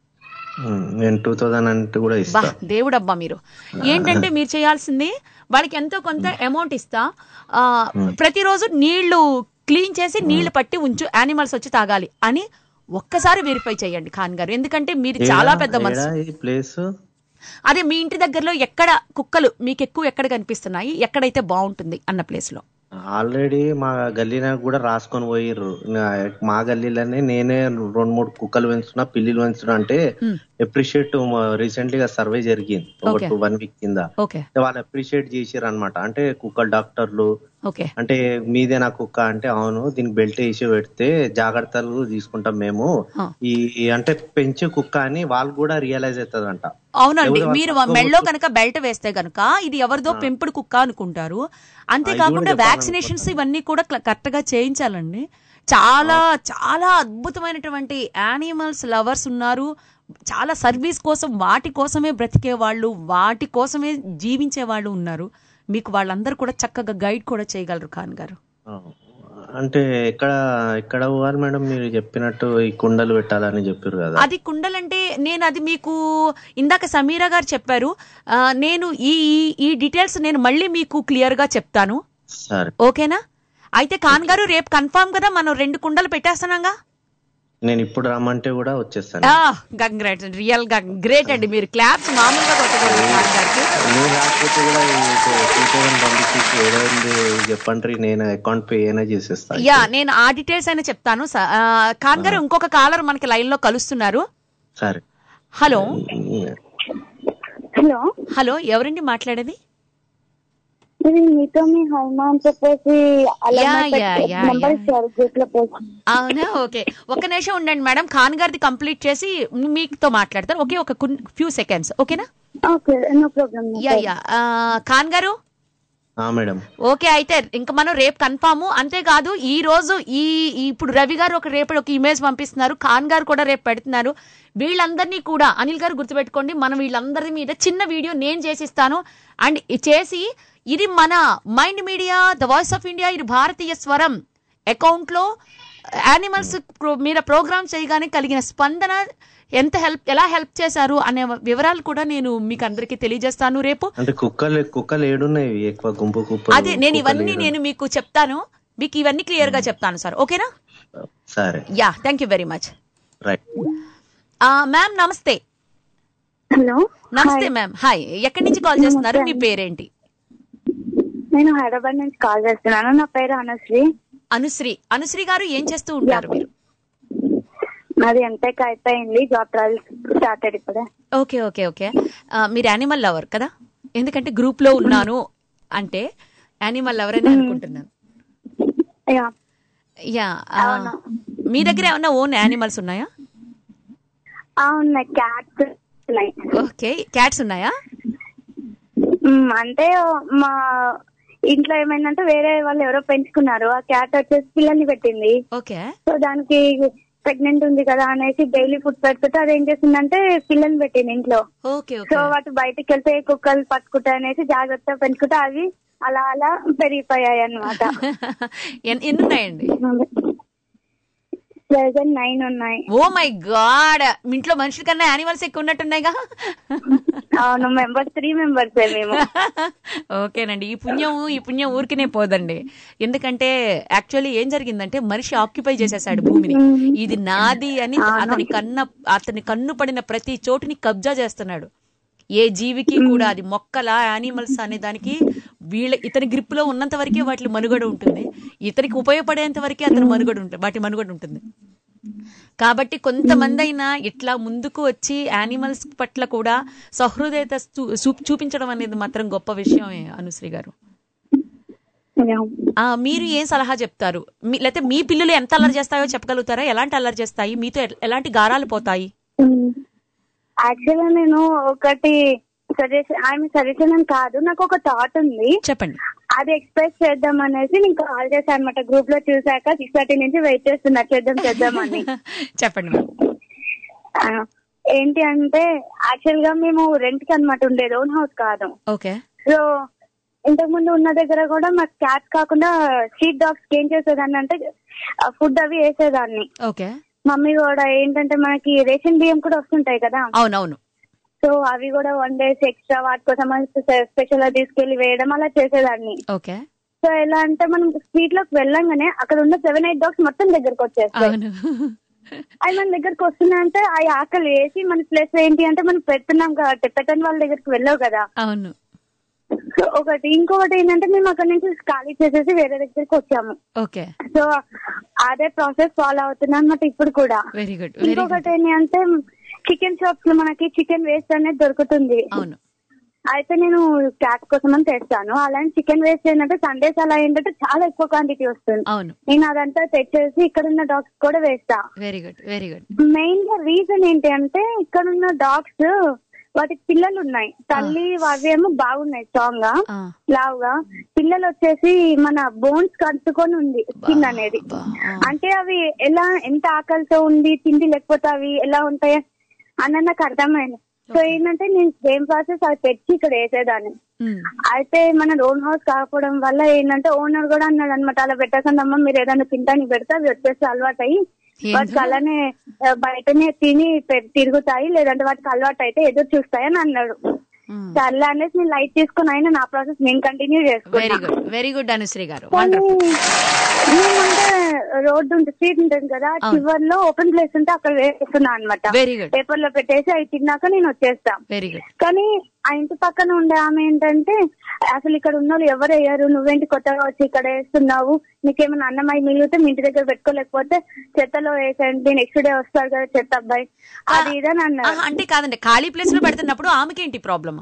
ఉమ్, నేను టూ థౌజండ్ అంటే కూడా బా ఇస్తా దేవుడబ్బా మీరు ఏంటంటే మీరు చేయాల్సింది వాళ్ళకి ఎంతో కొంత అమౌంట్ ఇస్తా ఆ, ప్రతిరోజు నీళ్లు క్లీన్ చేసి నీళ్లు పట్టి ఉంచు యానిమల్స్ వచ్చి తాగాలి అని ఒక్కసారి వెరిఫై చేయండి ఖాన్ గారు ఎందుకంటే మీరు చాలా ఏడా- పెద్ద మనసు ఏడా ఈ ప్లేస్ అదే మీ ఇంటి దగ్గరలో ఎక్కడ కుక్కలు మీకు ఎక్కువ ఎక్కడ కనిపిస్తున్నాయి ఎక్కడైతే బాగుంటుంది అన్న ప్లేస్ లో ఆల్రెడీ మా గల్లీన కూడా రాసుకొని పోయిర్రు నా- మా గల్లీలోనే నేనే రెండు మూడు కుక్కలు పెంచుతున్నా పిల్లిలు పెంచుతున్నా అంటే అప్రిషియేట్ రీసెంట్లీ గా సర్వే జరిగింది ఒక Okay. టూ వన్ వీక్ కింద ఓకే వాళ్ళు అప్రిషియేట్ చేసారు అనమాట అంటే కుక్కల డాక్టర్లు ఓకే అంటే మీదే నా కుక్క అంటే అవును దీనికి బెల్ట్ వేసి పెడితే జాగ్రత్తలు తీసుకుంటాం మేము ఆ. ఈ ఈ అంటే పెంచే కుక్క అని వాళ్ళు కూడా రియలైజ్ అవుతుందంట అవునండి ఎవరు మీరు వాళ్ళు మెళ్ళో కనుక బెల్ట్ వేస్తే గనుక ఇది ఎవరిదో పెంపుడు కుక్క అనుకుంటారు అంతేకాకుండా చెప్పాలనుకుంటున్నా. వ్యాక్సినేషన్స్ ఇవన్నీ కూడా కరెక్ట్ గా చేయించాలండి చాలా చాలా అద్భుతమైనటువంటి యానిమల్స్ లవర్స్ ఉన్నారు చాలా సర్వీస్ కోసం వాటి కోసమే బ్రతికే వాళ్ళు వాటి కోసమే జీవించే వాళ్ళు ఉన్నారు మీకు వాళ్ళందరూ కూడా చక్కగా గైడ్ కూడా చేయగలరు ఖాన్ గారు ఆ. అంటే ఎక్కడ ఎక్కడ పోవాలి మేడం మీరు చెప్పినట్టు ఈ కుండలు పెట్టాలని చెప్పారు కదా అది కుండలంటే నేను అది మీకు ఇందాక సమీరా గారు చెప్పారు ఆ, నేను ఈ ఈ- ఈ డీటెయిల్స్ నేను మళ్ళీ మీకు క్లియర్ గా చెప్తాను సరే ఓకేనా అయితే ఖాన్ గారు రేపు కన్ఫామ్ కదా మనం రెండు కుండలు పెట్టేస్తున్నాగా నేను ఇప్పుడు రమ్మంటే కూడా వచ్చేస్తాను కంగ్రాట్ రియల్ గా గ్రేట్ అండి మీరు క్లాప్స్ మామూలుగా కొట్టగలరు ఖాన్ గారికి మీరు రాకపోతే కూడా టూ థౌసండ్ పంపించి ఏదైంది చెప్పండి నేను అకౌంట్ పే అయినా చేసేస్తా యా నేను ఆ డీటెయిల్స్ అయినా చెప్తాను స- ఆ, ఖాన్ గారు ఇంకొక కాలర్ మనకి లైన్ లో కలుస్తున్నారు సరే హలో హలో హలో ఎవరండి మాట్లాడేది ఇది మీతో మీ హైమా అని చెప్పేసి అలా యా, నాకు యా, యా, నెంబర్ యా. ఇచ్చారు గ్రూప్ లో పోస్ట్ అవునా ఓకే ఒక్క నిమిషం ఉండండి మేడం ఖాన్ గారిది కంప్లీట్ చేసి మీతో మాట్లాడతారు ఓకే ఒక ఫ్యూ సెకండ్స్ ఓకేనా okay no problem yeah yeah ఆ, ఖాన్ గారు ఆ మేడం ఓకే అయితే ఇంకా మనం రేపు కన్ఫాము అంతేకాదు ఈ రోజు ఈ ఈ- ఇప్పుడు రవి గారు ఒక రేపు ఒక ఇమేజ్ పంపిస్తున్నారు ఖాన్ గారు కూడా రేపు పెడుతున్నారు వీళ్ళందరినీ కూడా అనిల్ గారు గుర్తుపెట్టుకోండి మనం వీళ్ళందరి మీద చిన్న వీడియో నేను చేసిస్తాను అండ్ ఇది చేసి ఇది మన Mind media the voice of India ఇది భారతీయ స్వరం అకౌంట్ లో యానిమల్స్ మీద ప్రోగ్రామ్ చేయగానే కలిగిన స్పందన ఎంత హెల్ప్ ఎలా హెల్ప్ చేశారు అనే వివరాలు కూడా నేను మీకు అందరికీ తెలియజేస్తాను రేపు అంటే కుక్కలు కుక్కలు ఏడున్నాయి ఎక్కువ గుంపు కుప్పలు అదే నేను కుక్కలు ఇవన్నీ ఏడు- నేను మీకు చెప్తాను మీకు ఇవన్నీ క్లియర్ గా చెప్తాను సార్ ఓకేనా సరే yeah thank you very much right ma'am నమస్తే హలో నమస్తే మ్యామ్ హాయ్ ఎక్కడి నుంచి కాల్ చేస్తున్నారు మీ పేరేంటి నేను హైదరాబాద్ నుంచి కాల్ చేస్తున్నాను నా పేరు అనశ్రీ అనుశ్రీ అనుశ్రీ గారు ఏం చేస్తూ ఉంటారు మీరు నాది ఎంటెక్ అయిపోయింది జాబ్ ట్రయల్ స్టార్టెడ్ ఇప్పుడే ఓకే ఓకే ఓకే ఆ, మీరు యానిమల్ లవర్ కదా ఎందుకంటే గ్రూప్ లో ఉన్నాను అంటే యానిమల్ లవర్ అని అనుకుంటున్నాను యా యా ఆ, మీ దగ్గర ఏమన్నా ఓన్ యానిమల్స్ ఉన్నాయా అవును క్యాట్స్ ఉన్నాయి ఓకే క్యాట్స్ ఉన్నాయా మ్మ్, అంటే మా ఇంట్లో ఏమైందంటే వేరే వాళ్ళు ఎవరో పెంచుకున్నారు ఆ క్యాట్ వచ్చేసి పిల్లల్ని పెట్టింది ఓకే సో దానికి ప్రెగ్నెంట్ ఉంది కదా అనేసి డైలీ ఫుడ్ పెడుతుంటే అది ఏం చేసిందంటే పిల్లల్ని పెట్టింది ఇంట్లో ఓకే సో ఓకే వాటి బయటికి వెళ్తే కుక్కలు పట్టుకుంటాయి అనేసి జాగ్రత్తగా పెంచుకుంటే అవి అలా అలా పెరిగిపోయాయి అన్నమాట ఎన్- ఎన్ని ఉన్నాయండి ప్రెసెంట్ నైన్ ఉన్నాయి ఓ మై గాడ్ మీ ఇంట్లో మనుషుల కన్నా యానిమల్స్ ఎక్కువ ఉన్నట్టున్నాయిగా అవును మెంబర్స్ త్రీ మెంబర్స్ మేము ఓకేనండి ఈ పుణ్యం ఈ పుణ్యం ఊరికినే పోదండి ఎందుకంటే యాక్చువల్లీ ఏం జరిగిందంటే మనిషి ఆక్యుపై చేసేసాడు భూమిని ఇది నాది అని అతని కన్న అతని కన్ను పడిన ప్రతి చోటుని కబ్జా చేస్తున్నాడు ఏ జీవికి కూడా అది మొక్కల యానిమల్స్ అనే దానికి వీళ్ళ ఇతని గ్రిప్ లో ఉన్నంత వరకే వాటి మనుగడ ఉంటుంది ఇతనికి ఉపయోగపడేంత వరకే అతని మనుగడ ఉంటుంది వాటి మనుగడ ఉంటుంది కాబట్టి కొంతమంది అయినా ఇట్లా ముందుకు వచ్చి యానిమల్స్ పట్ల కూడా సహృదయత చూ- చూ- చూపించడం అనేది మాత్రం గొప్ప విషయమే అనుశ్రీ గారు ఆ, మీరు ఏం సలహా చెప్తారు మీ- లేకపోతే మీ పిల్లలు ఎంత అల్లరి చేస్తాయో చెప్పగలుగుతారా ఎలాంటి అల్లరి చేస్తాయి మీతో ఎ- ఎలాంటి గారాలు పోతాయి యాక్చువల్గా నేను ఒకటి సజెషన్ ఆమె సజెషన్ అని కాదు నాకు ఒక థాట్ ఉంది చెప్పండి అది ఎక్స్ప్రెస్ చేద్దాం అనేసి నేను కాల్ చేశాను అనమాట గ్రూప్ లో చూసాక సిక్స్ థర్టీ నుంచి వెయిట్ చేస్తున్నా చేద్దాం చేద్దామని చెప్పండి మేడం ఆ, ఏంటి అంటే యాక్చువల్ గా మేము రెంట్ కి అనమాట ఉండేది ఓన్ హౌస్ కాదు ఓకే సో ఇంతకు ముందు ఉన్న దగ్గర కూడా మాకు క్యాట్స్ కాకుండా స్ట్రీట్ డాగ్స్ కి ఏం చేసేదాన్ని అంటే ఫుడ్ అవి వేసేదాన్ని ఓకే మమ్మీ కూడా ఏంటంటే మనకి రేషన్ బియ్యం కూడా వస్తుంటాయి కదా అవునవును సో అవి కూడా వన్ డేస్ ఎక్స్ట్రా వాటి కోసం స్పెషల్ గా తీసుకెళ్లి వేయడం అలా చేసేదాన్ని ఓకే సో ఎలా అంటే మనం స్ట్రీట్ లోకి వెళ్ళంగానే అక్కడ ఉన్న సెవెన్ ఎయిట్ డాగ్స్ మొత్తం దగ్గరకు వచ్చేస్తాయి అవును అవి మన దగ్గరకు వస్తున్నాయంటే అవి ఆకలి వేసి మన ప్లస్ ఏంటి అంటే మనం పెడుతున్నాం కాబట్టి పెట్టని వాళ్ళ దగ్గరికి వెళ్ళావు కదా అవును సో ఒకటి ఇంకొకటి ఏంటంటే మేము అక్కడ నుంచి ఖాళీ చేసేసి వేరే దగ్గరికి వచ్చాము ఓకే సో అదే ప్రాసెస్ ఫాలో అవుతున్నా అనమాట ఇప్పుడు కూడా వెరీ గుడ్ వెరీ గుడ్ ఇంకొకటి ఏంటి అంటే చికెన్ షాప్స్ లో మనకి చికెన్ వేస్ట్ అనేది దొరుకుతుంది అవును అయితే నేను క్యాట్ కోసం అని తెస్తాను అలాంటి చికెన్ వేస్ట్ ఏంటంటే సండేస్ అలా ఏంటంటే చాలా ఎక్కువ క్వాంటిటీ వస్తుంది అవును నేను అదంతా తెచ్చేసి ఇక్కడ ఉన్న డాగ్స్ కూడా వేస్తా very good very good main గా రీజన్ ఏంటి అంటే ఇక్కడ ఉన్న డాగ్స్ వాటికి పిల్లలు ఉన్నాయి తల్లి అవి ఏమో బాగున్నాయి స్ట్రాంగ్ గా ఆ. లావుగా పిల్లలు వచ్చేసి మన బోన్స్ కట్టుకొని ఉంది స్కిన్ అనేది బా, ఆ. అంటే అవి ఎలా ఎంత ఆకలితో ఉంది తిండి లేకపోతే అవి ఎలా ఉంటాయి అన్న నాకు అర్థమైంది సో ఏంటంటే నేను సేమ్ ప్రాసెస్ అవి తెచ్చి ఇక్కడ వేసేదాన్ని ఉమ్. అయితే మన ఓన్ హౌస్ కాకపోవడం వల్ల ఏంటంటే ఓనర్ కూడా అన్నాడు అనమాట అలా పెట్టకండి అమ్మ మీరు ఏదైనా తింటానికి పెడితే అవి వచ్చేసి అలవాటు అయ్యి ఏంటో? వాటికి అలానే ఆ, బయటనే తిని పె- తిరుగుతాయి లేదంటే వాటికి అలవాటు అయితే ఎదురు చూస్తాయి అని అన్నాడు ఉమ్. సర్లే అనేసి నేను లైట్ తీసుకుని అయినా నా ప్రాసెస్ నేను కంటిన్యూ వెరీ చేసుకున్నా గుడ్ వెరీ గుడ్ అనుశ్రీ గారు కానీ వండర్ఫుల్ మేమంటే రోడ్డు ఉంటుంది స్ట్రీట్ ఉంటుంది కదా చివర్లో ఓపెన్ ప్లేస్ ఉంటే అక్కడ వేస్తున్నా అనమాట వెరీ గుడ్ పేపర్ లో పెట్టేసి అవి తిన్నాక నేను వచ్చేస్తా వెరీ గుడ్ కానీ ఆ ఇంటి పక్కన ఉండే ఆమె ఏంటంటే అసలు ఇక్కడ ఉన్న వాళ్ళు ఎవరు అయ్యారు నువ్వేంటి కొత్తగా వచ్చి ఇక్కడ వేస్తున్నావు నీకేమైనా అన్నమై మిగిలితే మీ ఇంటి దగ్గర పెట్టుకోలేకపోతే చెత్తలో వేసండి నెక్స్ట్ డే వస్తారు కదా చెత్త అబ్బాయి అది ఇదని అన్నారు ఆహా, అంటే కాదండి ఖాళీ ప్లేస్ లో పెడుతున్నప్పుడు ఆమెకేంటి ప్రాబ్లమ్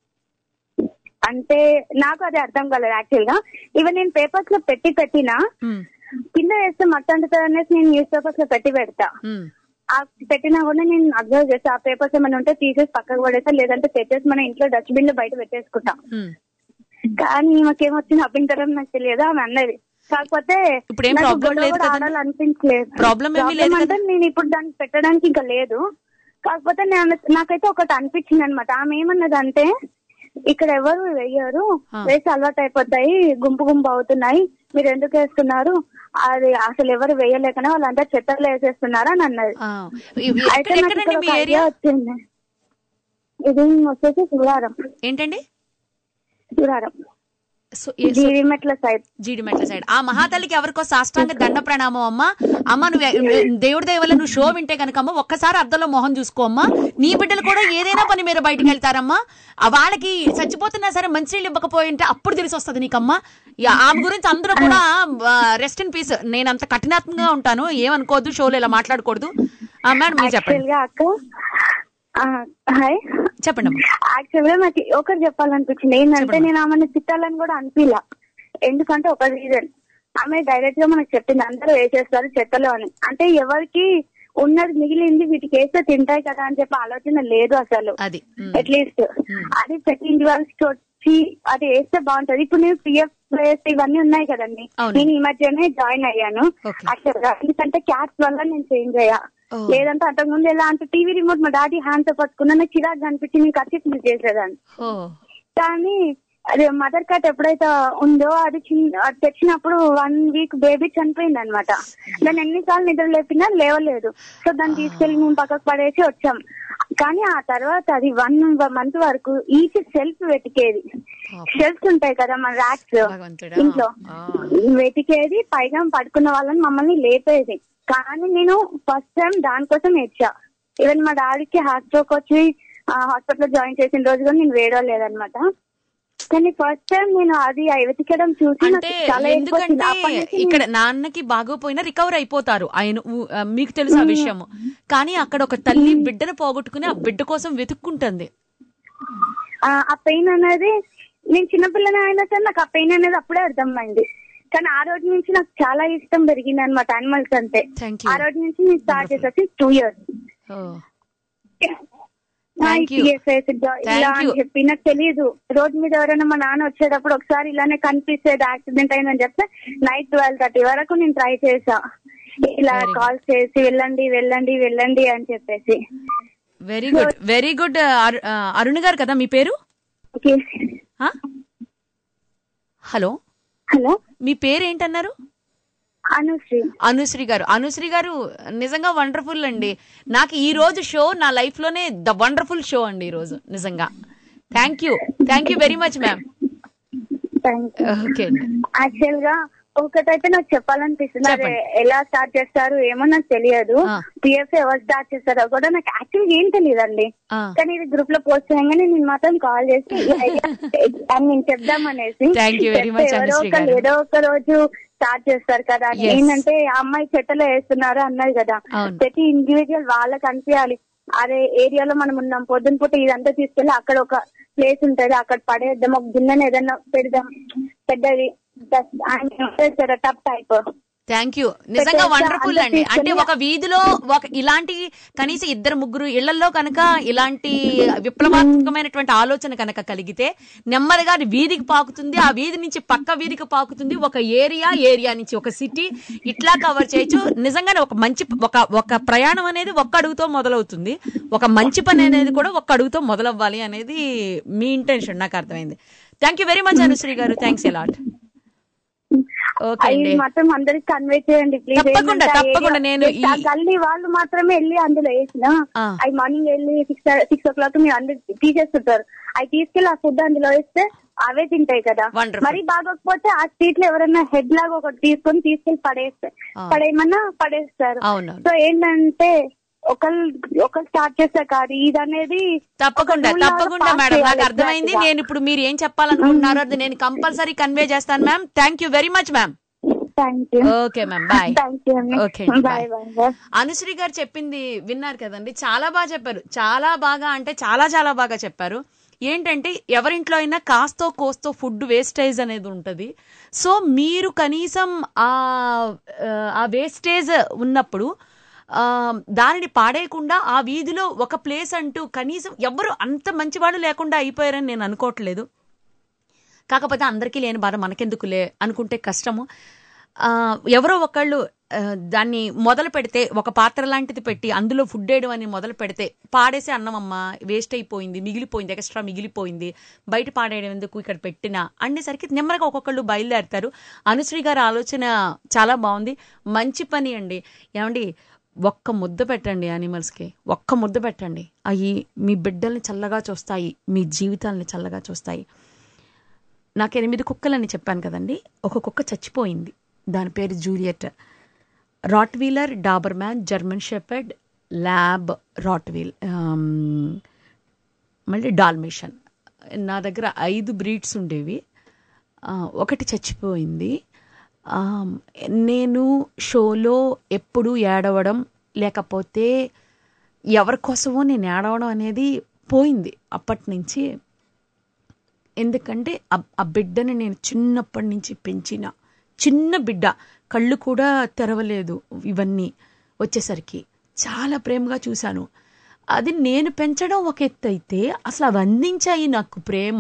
అంటే నాకు అది అర్థం కాలేదు యాక్చువల్ గా ఇవన్ నేను పేపర్స్ లో పెట్టి పెట్టినా కింద వేస్తే మట్టి అంటుతుంది అనేసి నేను న్యూస్ పేపర్స్ లో పెట్టి పెడతా ఆ పెట్టినా కూడా నేను అబ్జర్వ్ చేస్తా ఆ పేపర్స్ ఏమైనా ఉంటే తీసేసి పక్కకు పడేస్తా లేదంటే తెచ్చేసి మన ఇంట్లో డస్ట్బిన్ లో బయట పెట్టేసుకుంటా కానీ మాకేమొచ్చిన అభ్యంతరం నాకు తెలియదు ఆమె అన్నది కాకపోతే ఇప్పుడు ఏం నాకు problem గొడవ లేదు కూడా కదండి? ఆడాలనిపించలేదు Problem ఏమీ లేదు Problem అంటే నేను ఇప్పుడు దాన్ని పెట్టడానికి ఇంకా లేదు కాకపోతే నేను నాకైతే ఒకటి అనిపించింది అనమాట ఆమె ఏమన్నది అంటే ఇక్కడ ఎవరు వేయరు వేసి అలవాటు అయిపోతాయి గుంపు గుంపు అవుతున్నాయి మీరు ఎందుకు వేస్తున్నారు అది అసలు ఎవరు వేయలేకనే వాళ్ళంతా చెత్తలో వేసేస్తున్నారు అని అన్నది ఆ, ఇవి అయితే ఎక్కడ- నాకు ఎక్కడండి ఇక్కడ మీ ఒక ఏరియా idea వచ్చింది ఇది వచ్చేసి శివరారం ఏంటండి శివరారం సో ఏ- so- Jeedimetla side Jeedimetla side ఆ మహాతల్లికి ఎవరికో సాష్టాంగ దండ ప్రణామం అమ్మా అమ్మ నువ్వు దేవుడి దయ వల్ల నువ్వు షో వింటే కనుక అమ్మ ఒక్కసారి అద్దంలో మొహం చూసుకో అమ్మా నీ బిడ్డలు కూడా ఏదైనా పని మీద బయటికి వెళ్తారమ్మా ఆ వాళ్ళకి చచ్చిపోతున్నా సరే మంచినీళ్ళు ఇవ్వకపోయి ఉంటే అప్పుడు తెలిసి వస్తుంది నీకమ్మా యా, ఆమె గురించి అందరూ కూడా రెస్ట్ ఇన్ పీస్ నేను అంత కఠినాత్మకంగా ఉంటాను ఏమనుకోవద్దు షోలో ఇలా మాట్లాడకూడదు ఆ, మేడం మీరు చెప్పండి యాక్చువల్ గా అక్క హాయ్ చెప్పండి అమ్మా. యాక్చువల్ గా నాకు ఒకటి చెప్పాలనిపించింది ఏంటంటే నేను ఆమెను తిట్టాలని కూడా అనిపించలా ఎందుకంటే ఒక రీజన్ ఆమె డైరెక్ట్ గా మనకు చెప్పింది అందరూ వేసేస్తారు చెత్తలో అని అంటే ఎవరికి ఉన్నది మిగిలింది వీటికి వేస్తే తింటాయి కదా అని చెప్పి ఆలోచన లేదు అసలు అది ఉమ్. అట్లీస్ట్ అది ప్రతి ఇండివిజువల్స్ వచ్చి అది వేస్తే బాగుంటది ఇప్పుడు నేను పిఎఫ్ వేస్తే ఇవన్నీ ఉన్నాయి కదండి అవును. నేను ఈ మధ్యనే జాయిన్ అయ్యాను Okay. యాక్చువల్ గా ఎందుకంటే క్యాట్స్ వల్ల నేను చేంజ్ అయ్యా Oh. లేదంటే అంతకు ముందు ఎలా అంటే టీవీ రిమోట్ మా డాడీ హ్యాండ్ తో పట్టుకున్నా నాకు చిరాకు కనిపించి నేను ఖర్చు మిస్ చేసేదాన్ని ఓ కానీ అది మదర్ కట్ ఎప్పుడైతే ఉందో అది చిన్న అది తెచ్చినప్పుడు వన్ వీక్ బేబీ చనిపోయింది అనమాట దాన్ని ఎన్నిసార్లు నిద్ర లేపినా లేవలేదు సో దాన్ని తీసుకెళ్లి మేము పక్కకు పడేసి వచ్చాం కానీ ఆ తర్వాత అది వన్ మంత్ వరకు ఈచ్ సెల్ఫ్ వెతికేది షెల్ఫ్స్ ఉంటాయి కదా మన ర్యాక్స్ భగవంతుడా. ఇంట్లో ఆ. వెతికేది పైగా పడుకున్న వాళ్ళని మమ్మల్ని లేపేది కానీ నేను ఫస్ట్ టైం దానికోసం ఏడ్చా ఈవెన్ మా డాడీకి హార్ట్ స్ట్రోక్ వచ్చి హాస్పిటల్ జాయిన్ చేసిన రోజు కూడా నేను వేడలేదన్నమాట కానీ ఫస్ట్ టైం నేను అది వెతికడం చూసి నాకు అంటే చాలా ఎక్కువ వచ్చింది. ఎందుకంటే అప్పటి నుంచి ఇక్కడ నాన్నకి బాగోపోయినా రికవర్ అయిపోతారు ఆయన ఊ- ఆ, మీకు తెలుసు ఆ విషయము కానీ అక్కడ ఒక తల్లి బిడ్డను పోగొట్టుకుని ఆ బిడ్డ కోసం వెతుక్కుంటుంది ఆ, ఆ పెయిన్ అనేది నేను చిన్నపిల్లని అయినా సరే నాకు ఆ పెయిన్ అనేది అప్పుడే అర్థమైంది కానీ ఆ రోజు నుంచి నాకు చాలా ఇష్టం పెరిగింది అనమాట అనిమల్స్ అంటే Thank you. ఆ రోజు నుంచి నేను స్టార్ట్ చేసేసి టూ ఇయర్స్ ఓ Thank you. ఇలా Thank అని you. చెప్పి నాకు తెలియదు రోడ్ మీద ఎవరైనా మా నాన్న వచ్చేటప్పుడు ఒకసారి ఇలానే కనిపిస్తేది యాక్సిడెంట్ అయిందని చెప్తే నైట్ ట్వెల్వ్ థర్టీ వరకు నేను ట్రై చేసా ఇలా Very good. కాల్ చేసి వెళ్ళండి వెళ్ళండి వెళ్ళండి అని చెప్పేసి very good very good Arun గారు కదా మీ పేరు ఓకే ఆ? హలో హలో మీ పేరు ఏంటన్నారు అనుశ్రీ అనుశ్రీ గారు అనుశ్రీ గారు నిజంగా వండర్ఫుల్ అండి నాకు ఈ రోజు షో నా లైఫ్ లోనే ద వండర్ఫుల్ షో అండి ఈ రోజు నిజంగా thank you thank you very much ma'am thank you okay అండి యాక్చువల్ గా ఒకటైతే నాకు చెప్పాలనిపిస్తుంది అదే చెప్పండి. ఎలా స్టార్ట్ చేస్తారు ఏమో నాకు తెలియదు ఆ. పిఎఫ్ ఎవరు స్టార్ట్ చేస్తారో కూడా నాకు యాక్చువల్ ఏం తెలియదండి ఆ. కానీ ఇది గ్రూప్ లో పోస్ట్ చేయగానే నేను మాత్రం కాల్ చేసి ఈ idea అని నేను చెప్దామనేసి Thank you very much, చెప్తే ఎవరో అనుశ్రీ ఒకరు గారు. ఏదో ఒక రోజు స్టార్ట్ చేస్తారు కదా Yes. ఏంటంటే ఆ అమ్మాయి చెట్టలో వేస్తున్నారు అన్నది కదా అవును. ప్రతి ఇండివిజువల్ వాళ్ళకి అనిపించాలి అదే ఏరియాలో మనం ఉన్నాం పొద్దున పూట ఇదంతా తీసుకెళ్లి అక్కడ ఒక ప్లేస్ ఉంటది అక్కడ పడేద్దాం ఒక గిన్నెని ఏదన్నా పెడదాం పెద్దది టప్ టైప్ థ్యాంక్ యూ నిజంగా పెట్టేస్తే వండర్ఫుల్ అందరూ అండి అంటే తీసుకెళ్ళి- ఒక వీధిలో ఒక ఇలాంటి కనీసం ఇద్దరు ముగ్గురు ఇళ్లలో కనుక ఇలాంటి విప్లవాత్మకమైనటువంటి ఆలోచన కనుక కలిగితే నెమ్మదిగా అది వీధికి పాకుతుంది ఆ వీధి నుంచి పక్క వీధికి పాకుతుంది ఒక ఏరియా ఏరియా నుంచి ఒక సిటీ ఇట్లా కవర్ చేయొచ్చు నిజంగానే ఒక మంచి ఒక ఒక ప్రయాణం అనేది ఒక్క అడుగుతో మొదలవుతుంది ఒక మంచి పని అనేది కూడా ఒక్క అడుగుతో మొదలవ్వాలి అనేది మీ ఇంటెన్షన్ నాకు అర్థమైంది thank you very much Anushree గారు థ్యాంక్స్ ఎలాట్ ఓకే అవి అండి మాత్రం అందరికి కన్వే చేయండి ప్లీజ్ తప్పకుండా, తప్పకుండా నేను ఈ- గల్లీ వాళ్ళు మాత్రమే వెళ్ళి అందులో వేసిన ఆ. అవి మార్నింగ్ వెళ్ళి సిక్స్ సిక్స్ ఓ క్లాక్ మీరు అందరు తీసేస్తుంటారు అవి తీసుకెళ్లి ఆ ఫుడ్ అందులో వేస్తే అవే తింటాయి కదా Wonderful. మరి బాగోకపోతే ఆ స్ట్రీట్ లో ఎవరైనా హెడ్ లాగా ఒకటి తీసుకొని తీసుకెళ్లి పడేస్తారు ఆ. పడేయమన్నా పడేస్తారు అవునవును. సో ఏంటంటే ఒకళ్ళు ఒకళ్ళు స్టార్ట్ చేస్తే కాదు ఇది అనేది తప్పకుండా ఒక rule లాగా తప్పకుండా pass మేడం నాకు చేయాలి అర్థమైంది exact గా. నేను ఇప్పుడు మీరు ఏం చెప్పాలనుకుంటున్నారో అది నేను కంపల్సరీ కన్వే చేస్తాను ma'am thank you very much ma'am thank you okay ma'am bye thank you okay అండి, బాయ్ bye. బాయ్ అనుశ్రీ గారు చెప్పింది విన్నారు కదండి చాలా బాగా చెప్పారు చాలా బాగా అంటే చాలా చాలా బాగా చెప్పారు ఏంటంటే ఎవరింట్లో అయినా కాస్తో కోస్తో ఫుడ్ వేస్టేజ్ అనేది ఉంటుంది సో మీరు కనీసం ఆ ఆ వేస్టేజ్ ఉన్నప్పుడు ఆ, దానిని పాడేయకుండా ఆ వీధిలో ఒక ప్లేస్ అంటూ కనీసం ఎవరు అంత మంచివాళ్ళు లేకుండా అయిపోయారని నేను అనుకోవట్లేదు కాకపోతే అందరికీ లేని బాధ మనకెందుకులే అనుకుంటే కష్టము ఆ, ఎవరో ఒకళ్ళు ఆ, దాన్ని మొదలు పెడితే ఒక పాత్ర లాంటిది పెట్టి అందులో ఫుడ్ వేయడం అని మొదలు పెడితే పాడేసే అన్నం అమ్మ వేస్ట్ అయిపోయింది మిగిలిపోయింది ఎక్స్ట్రా మిగిలిపోయింది బయట పాడేయడం ఎందుకు ఇక్కడ పెట్టినా అనేసరికి నెమ్మదిగా ఒక్కొక్కళ్ళు బయలుదేరుతారు అనుశ్రీ గారి ఆలోచన చాలా బాగుంది మంచి పని అండి ఏమండి ఒక్క ముద్ద పెట్టండి యానిమల్స్కి ఒక్క ముద్ద పెట్టండి అవి మీ బిడ్డల్ని చల్లగా చూస్తాయి మీ జీవితాలని చల్లగా చూస్తాయి నాకు ఎనిమిది కుక్కలని చెప్పాను కదండి ఒక కుక్క చచ్చిపోయింది దాని పేరు Juliet rottweiler doberman German shepherd lab rottweiler మళ్ళీ డాల్మేషన్ నా దగ్గర ఐదు బ్రీడ్స్ ఉండేవి ఆ, ఒకటి చచ్చిపోయింది ఆ, నేను షోలో ఎప్పుడు ఏడవడం లేకపోతే ఎవరి కోసమో నేను ఏడవడం అనేది పోయింది అప్పటి నుంచి ఎందుకంటే ఆ- ఆ బిడ్డని నేను చిన్నప్పటి నుంచి పెంచిన చిన్న బిడ్డ కళ్ళు కూడా తెరవలేదు ఇవన్నీ వచ్చేసరికి చాలా ప్రేమగా చూశాను అది నేను పెంచడం ఒక ఎత్తు అయితే అసలు అవి అందించాయి నాకు ప్రేమ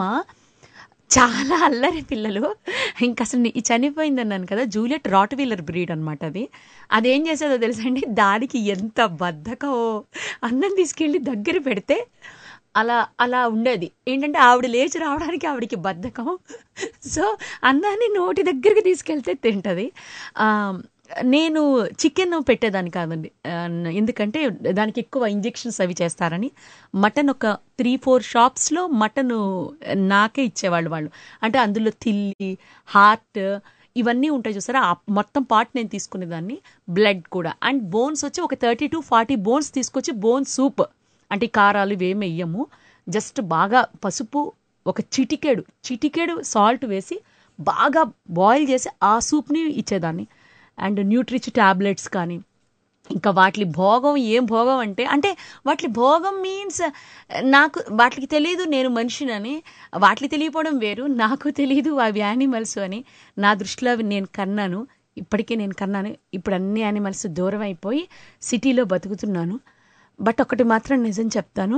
చాలా అల్లరి పిల్లలు ఇంక అసలు ఈ చనిపోయింది అన్నాను కదా జూలియట్ రాట్ వీలర్ బ్రీడ్ అనమాట అది అదేం చేసేదో తెలుసండి దానికి ఎంత బద్ధకమో అన్నం తీసుకెళ్ళి దగ్గర పెడితే అలా అలా ఉండేది ఏంటంటే ఆవిడ లేచి రావడానికి ఆవిడకి బద్ధకం సో అన్నాన్ని నోటి దగ్గరికి తీసుకెళ్తే తింటది ఆ, నేను చికెన్ పెట్టేదాన్ని కాదండి ఆ, ఎందుకంటే దానికి ఎక్కువ ఇంజెక్షన్స్ అవి చేస్తారని మటన్ ఒక త్రీ ఫోర్ షాప్స్లో మటన్ నాకే ఇచ్చేవాళ్ళు వాళ్ళు అంటే అందులో తిల్లి హార్ట్ ఇవన్నీ ఉంటాయి చూసారా ఆ మొత్తం పార్ట్ నేను తీసుకునేదాన్ని బ్లడ్ కూడా అండ్ బోన్స్ వచ్చి ఒక థర్టీ టు ఫార్టీ బోన్స్ తీసుకొచ్చి బోన్ సూప్ అంటే ఈ కారాలు ఇవేమి వెయ్యము జస్ట్ బాగా పసుపు ఒక చిటికెడు చిటికెడు సాల్ట్ వేసి బాగా బాయిల్ చేసి ఆ సూప్ని ఇచ్చేదాన్ని అండ్ న్యూట్రిచ్ టాబ్లెట్స్ కానీ ఇంకా వాటి భోగం ఏం భోగం అంటే అంటే వాటి భోగం మీన్స్ నాకు వాటికి తెలియదు నేను మనిషినని వాటికి తెలియపోవడం వేరు నాకు తెలియదు అవి యానిమల్స్ అని నా దృష్టిలో అవి నేను కన్నాను ఇప్పటికే నేను కన్నాను ఇప్పుడు అన్ని యానిమల్స్ దూరం అయిపోయి సిటీలో బతుకుతున్నాను బట్ ఒకటి మాత్రం నిజం చెప్తాను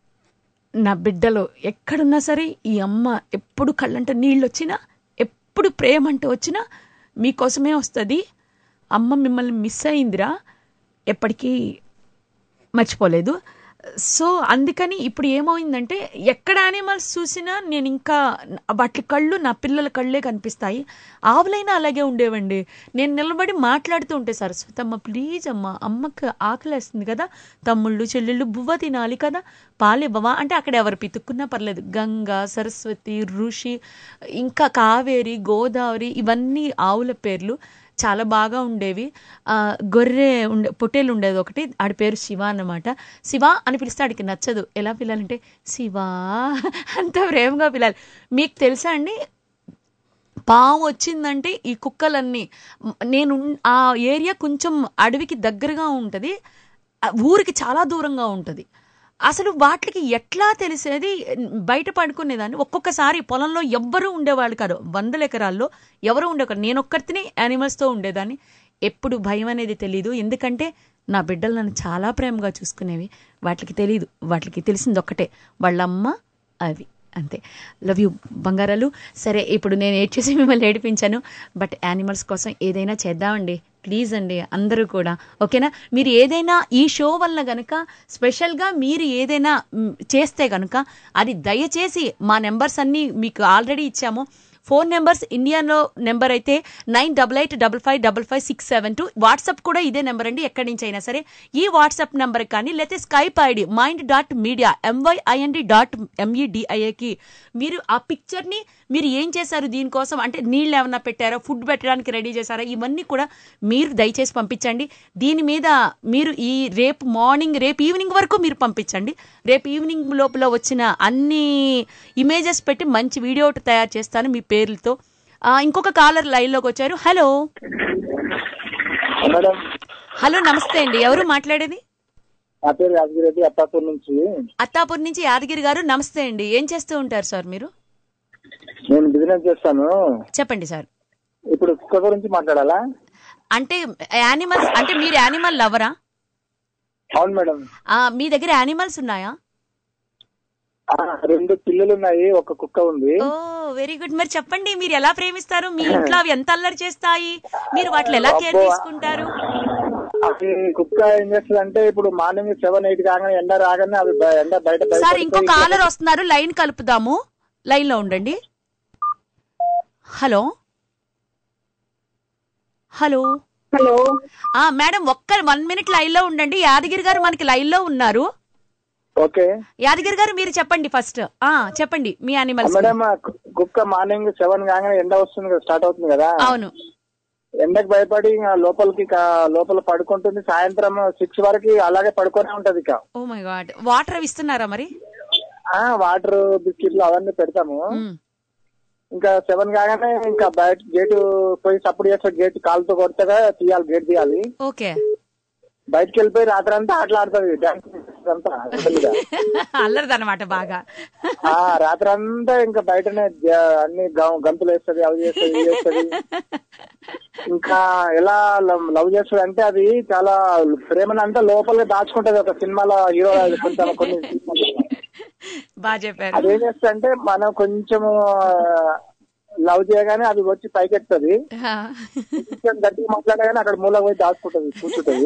నా బిడ్డలో ఎక్కడున్నా సరే ఈ అమ్మ ఎప్పుడు కళ్ళంట నీళ్ళు వచ్చినా ఎప్పుడు ప్రేమ అంటే వచ్చినా మీకోసమే వస్తుంది అమ్మ మిమ్మల్ని మిస్ అయిందిరా ఎప్పటికీ మర్చిపోలేదు సో అందుకని ఇప్పుడు ఏమైందంటే ఎక్కడ యానిమల్స్ చూసినా నేను ఇంకా వాటి కళ్ళు నా పిల్లల కళ్ళే కనిపిస్తాయి ఆవులైనా అలాగే ఉండేవండి నేను నిలబడి మాట్లాడుతూ ఉంటే సరస్వతమ్మ ప్లీజ్ అమ్మ అమ్మకి ఆకలేస్తుంది కదా తమ్ముళ్ళు చెల్లెళ్ళు బువ్వ తినాలి కదా పాలివ్వవా అంటే అక్కడ ఎవరు పితుక్కున్నా పర్లేదు గంగా సరస్వతి ఋషి ఇంకా కావేరి గోదావరి ఇవన్నీ ఆవుల పేర్లు చాలా బాగా ఉండేవి ఆ, గొర్రె ఉండే పొట్టేలు ఉండేది ఒకటి ఆడి పేరు శివ అన్నమాట శివ అని పిలిస్తే ఆడికి నచ్చదు ఎలా పిలాలంటే శివ అంత ప్రేమగా పిలాలి మీకు తెలుసా అండి పాము వచ్చిందంటే ఈ కుక్కలన్నీ మ్, నేను ఉన్- ఆ ఏరియా కొంచెం అడవికి దగ్గరగా ఉంటుంది ఆ ఊరికి చాలా దూరంగా ఉంటుంది అసలు వాటికి ఎట్లా తెలిసేది బయట పడుకునేదాన్ని ఒక్కొక్కసారి పొలంలో ఎవ్వరూ ఉండేవాళ్ళు కాదు వందల ఎకరాల్లో ఎవరు ఉండేవారు నేను ఒక్కరితిని యానిమల్స్తో ఉండేదాన్ని ఎప్పుడు భయం అనేది తెలియదు ఎందుకంటే నా బిడ్డలు నన్ను చాలా ప్రేమగా చూసుకునేవి వాటికి తెలియదు వాటికి తెలిసింది ఒక్కటే వాళ్ళమ్మ అవి అంతే లవ్ యూ బంగారాలు సరే ఇప్పుడు నేను ఏడ్చేసి మిమ్మల్ని ఏడిపించాను బట్ యానిమల్స్ కోసం ఏదైనా చేద్దామండి ప్లీజ్ అండి అందరూ కూడా ఓకేనా మీరు ఏదైనా ఈ షో వల్ల గనుక స్పెషల్గా మీరు ఏదైనా మ్, చేస్తే గనుక అది దయచేసి మా నెంబర్స్ అన్నీ మీకు ఆల్రెడీ ఇచ్చాము ఫోన్ నెంబర్స్ ఇండియాలో నెంబర్ అయితే nine double eight double five double five six seven two WhatsApp కూడా ఇదే నెంబర్ అండి ఎక్కడి నుంచి అయినా సరే ఈ వాట్సాప్ నెంబర్ కానీ లేకపోతే Skype ID mind dot media M Y I N D dot ఎంఈడిఐఏకి మీరు ఆ పిక్చర్ని మీరు ఏం చేశారు దీనికోసం అంటే నీళ్ళు ఏమన్నా పెట్టారా ఫుడ్ పెట్టడానికి రెడీ చేశారా ఇవన్నీ కూడా మీరు దయచేసి పంపించండి దీని మీద మీరు ఈ రేపు మార్నింగ్ రేపు ఈవినింగ్ వరకు మీరు పంపించండి రేపు ఈవినింగ్ లోపల వచ్చిన అన్ని ఇమేజెస్ పెట్టి మంచి వీడియో ఒకటి తయారు చేస్తాను మీ పేర్లతో ఆ, ఇంకొక కాలర్ లైన్లోకి వచ్చారు హలో మేడం హలో నమస్తే అండి ఎవరు మాట్లాడేది నా పేరు యాదగిరెడ్డి అత్తాపూర్ నుంచి అత్తాపూర్ నుంచి యాదగిరి గారు నమస్తే అండి ఏం చేస్తూ ఉంటారు సార్ మీరు నేను బిజినెస్ చేస్తాను చెప్పండి సార్ ఇప్పుడు కుక్క గురించి మాట్లాడాలా అంటే యానిమల్స్ అంటే మీరు యానిమల్ లవరా అవును మేడం ఆ, మీ దగ్గర యానిమల్స్ ఉన్నాయా ఆ, రెండు పిల్లలు ఉన్నాయి ఒక కుక్క ఉంది ఓ వెరీ గుడ్ మరి చెప్పండి మీరు ఎలా ప్రేమిస్తారు మీ ఇంట్లో అవి ఎంత అల్లరి చేస్తాయి మీరు వాటిని ఎలా కేర్ అబ్బో. తీసుకుంటారు అది కుక్క ఏం చేస్తుంది అంటే ఇప్పుడు మార్నింగ్ సెవెన్ ఎయిట్ కాగానే ఎండ రాగానే అవి బయ- ఎండ బయట బయట సార్ ఇంకో పడిపోయి- కాలర్ వస్తున్నారు లైన్ కలుపుదాము లైన్ లో ఉండండి హలో హలో హలో ఆ మేడం ఒక్క వన్ మినిట్ లైన్ లో ఉండండి యాదగిరి గారు మనకి లైన్ లో ఉన్నారు ఓకే యాదగిరి గారు మీరు చెప్పండి ఫస్ట్ ఆ చెప్పండి మీ యానిమల్స్ మేడం ఆ కు- కుక్క మార్నింగ్ సెవెన్ కాగానే ఎండ వస్తుంది కదా స్టార్ట్ అవుతుంది కదా అవును ఎండకు భయపడి ఇంకా లోపలికి కా- లోపల పడుకుంటుంది సాయంత్రం సిక్స్ వరకు అలాగే పడుకొనే ఉంటది ఇక ఓ మై గాడ్ వాటర్ అవి ఇస్తున్నారా మరి ఆ వాటర్ బిస్కెట్లు అవన్నీ పెడతాము మ్. ఇంకా సెవెన్ కాగానే ఇంకా బయట గేటు పోయి సప్పుడు చేస్తే గేట్ కాలుతో కొడతాగా తీయాలి గేట్ తీయాలి ఓకే బయటకు వెళ్ళిపోయి రాత్రి అంతా ఆటలు ఆడుతుంది డాన్స్ అంతా అసలుగా. అల్లరిదన్నమాట బాగా ఆ రాత్రి అంతా ఇంకా బయటనే జ- అన్ని గం- గంతులు వేస్తుంది అవి చేస్తుంది ఇవి చేస్తుంది ఇంకా ఎలా లవ్ లవ్ చేస్తుంది అంటే అది చాలా ప్రేమను అంతా లోపల దాచుకుంటది ఒక సినిమాలో హీరో కొంచెం కొన్ని బాగా చెప్పారు అదేం చేస్తుంది అంటే మనం కొంచెం లవ్ చేయగానే అది వచ్చి పైకెత్తుంది ఆ. కొంచెం గట్టిగా మాట్లాడగానే అక్కడ మూల పోయి దాచుకుంటది కూర్చుంటది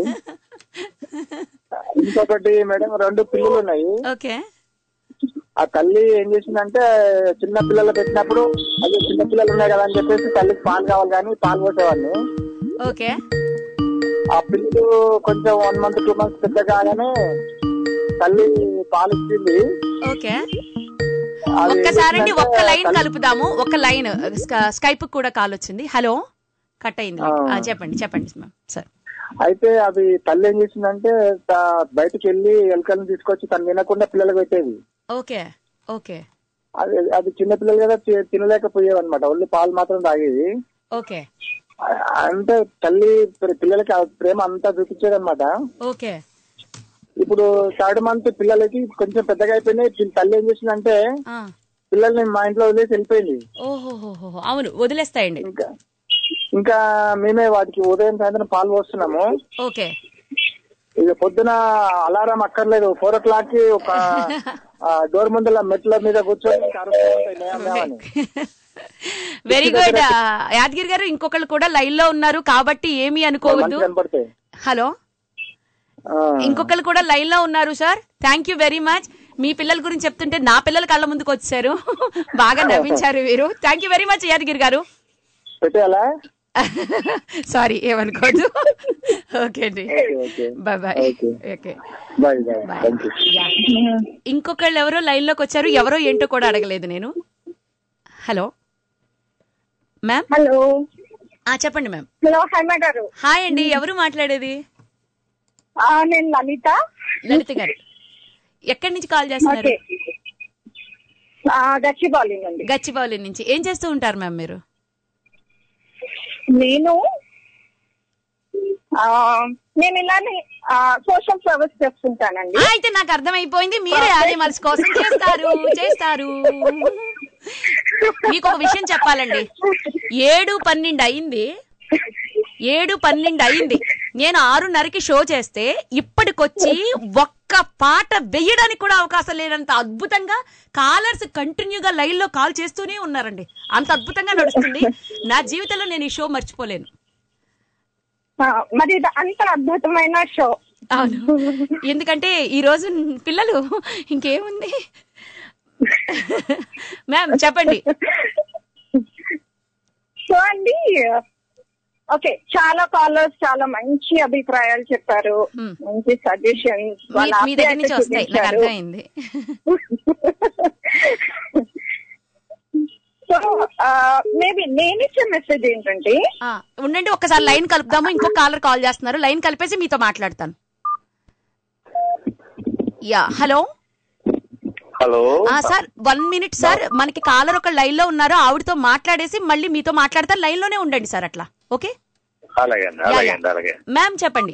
ఇంకొకటి మేడం రెండు పిల్లలు ఉన్నాయి ఓకే ఆ తల్లి ఏం చేసిందంటే చిన్న పిల్లలు పెట్టినప్పుడు అయ్యో చిన్న పిల్లలు ఉన్నాయి కదా అని చెప్పేసి తల్లికి పాలు కావాలి కానీ పాలు పోసేవాడిని ఓకే ఆ పిల్లలు కొంచెం వన్ మంత్ టూ మంత్స్ పెద్ద కాగానే తల్లి పాలు ఇచ్చింది ఓకే అది ఒక్కసారండి ఏంటంటే ఒక్క లైన్ తల్లి- కలుపుదాము ఒక్క లైన్ స్కైప్ కూడా కాల్ వచ్చింది హలో కట్ అయింది ఆ. ఆ, చెప్పండి చెప్పండి మ్యామ్ సార్ అయితే అది తల్లి ఏం చేసిందంటే త- బయటికి వెళ్ళి ఎలుకలను తీసుకొచ్చి తను తినకుండా పిల్లలకు పెట్టేది ఓకే ఓకే అది అది చిన్న పిల్లలు కదా తి- తినలేకపోయేవి అనమాట ఓన్లీ పాలు మాత్రం తాగేది ఓకే ఆ- అంటే తల్లి పి- పిల్లలకి ఆ ప్రేమ అంతా చూపించేది అనమాట ఓకే ఇప్పుడు థర్డ్ మంత్ పిల్లలకి కొంచెం పెద్దగా అయిపోయినాయి పి- తల్లి ఏం చేసిందంటే ఆ. పిల్లల్ని మా ఇంట్లో వదిలేసి వెళ్ళిపోయింది ఓహోహోహో అవును వదిలేస్తాయండి ఇంకా ఇంకా మేమే వాటికి ఉదయం సాయంత్రం పాలు పోస్తున్నాము ఓకే ఇక పొద్దున అలారం అక్కర్లేదు ఫోర్ ఓ క్లాక్ కి ఒక ఆ, డోర్ ముందల మెట్ల మీద కూర్చొని ఇంకా అరుస్తూ ఉంటాయి, "మేం, మేం" అని. వెరీ గుడ్ యాదగిరి గారు ఇంకొకళ్ళు కూడా లైన్ లో ఉన్నారు కాబట్టి ఏమీ అనుకోవద్దు మంచిగా కనపడతాయి హలో ఆ. ఇంకొకళ్ళు కూడా లైన్ లో ఉన్నారు sir thank you very much మీ పిల్లల గురించి చెప్తుంటే నా పిల్లల కళ్ళ ముందుకు వచ్చారు బాగా నవ్వించారు వీరు thank you very much Yadagiri గారు పెట్టేయాలా సారీ ఏమనుకోదు ఓకే అండి okay bye bye Okay. Okay bye bye thank you ఇంకొకళ్ళు ఎవరో లైన్ లోకి వచ్చారు ఎవరో ఏంటో కూడా అడగలేదు నేను హలో మ్యామ్ హలో ఆ చెప్పండి మ్యామ్ హలో హైమ గారు హాయ్ అండి ఎవరు మాట్లాడేది ఆ, నేను లలిత లలిత గారు ఎక్కడి నుంచి కాల్ చేస్తున్నారు ఓకే ఆ, గచ్చిబౌలి నుండి గచ్చిబౌలి నుంచి ఏం చేస్తూ ఉంటారు మ్యామ్ మీరు నేను ఆ, నేను ఇలానే సోషల్ సర్వీస్ చేస్తుంటానండి ఆ, అయితే నాకు అర్థమైపోయింది మీరే యానిమల్స్ కోసం చేస్తారు చేస్తారు మీకు ఒక విషయం చెప్పాలండి ఏడు పన్నెండు అయింది ఏడు పన్నెండు అయింది నేను ఆరున్నరకి షో చేస్తే ఇప్పటికొచ్చి ఒక్క పాట వేయడానికి కూడా అవకాశం లేనంత అద్భుతంగా కాలర్స్ కంటిన్యూగా లైన్ లో కాల్ చేస్తూనే ఉన్నారండి అంత అద్భుతంగా నడుస్తుంది నా జీవితంలో నేను ఈ షో మర్చిపోలేను ఆ, మరి ఇది అంత అద్భుతమైన షో అవును ఎందుకంటే ఈ రోజు పిల్లలు ఇంకేముంది మ్యామ్ చెప్పండి సో అండి ఓకే చాలా కాలర్స్ చాలా మంచి అభిప్రాయాలు చెప్పారు Hmm. మంచి సజెషన్స్ మీ- మీ దగ్గర నుంచి వస్తాయి నాకు అర్థమైంది సో మేబీ నేను ఇచ్చే మెసేజ్ ఏంటంటే ఆ, ఉండండి ఒక్కసారి లైన్ కలుపుదాము ఇంకో కాలర్ కాల్ చేస్తున్నారు లైన్ కలిపేసి మీతో మాట్లాడతాను యా హలో హలో ఆ సార్ వన్ మినిట్ సార్ మనకి కాలర్ ఒక లైన్ లో ఉన్నారు ఆవిడతో మాట్లాడేసి మళ్ళీ మీతో మాట్లాడతారు లైన్ లోనే ఉండండి సార్ అట్లా ఓకే అలాగే అండి అలాగే అండి అలాగే మ్యామ్ చెప్పండి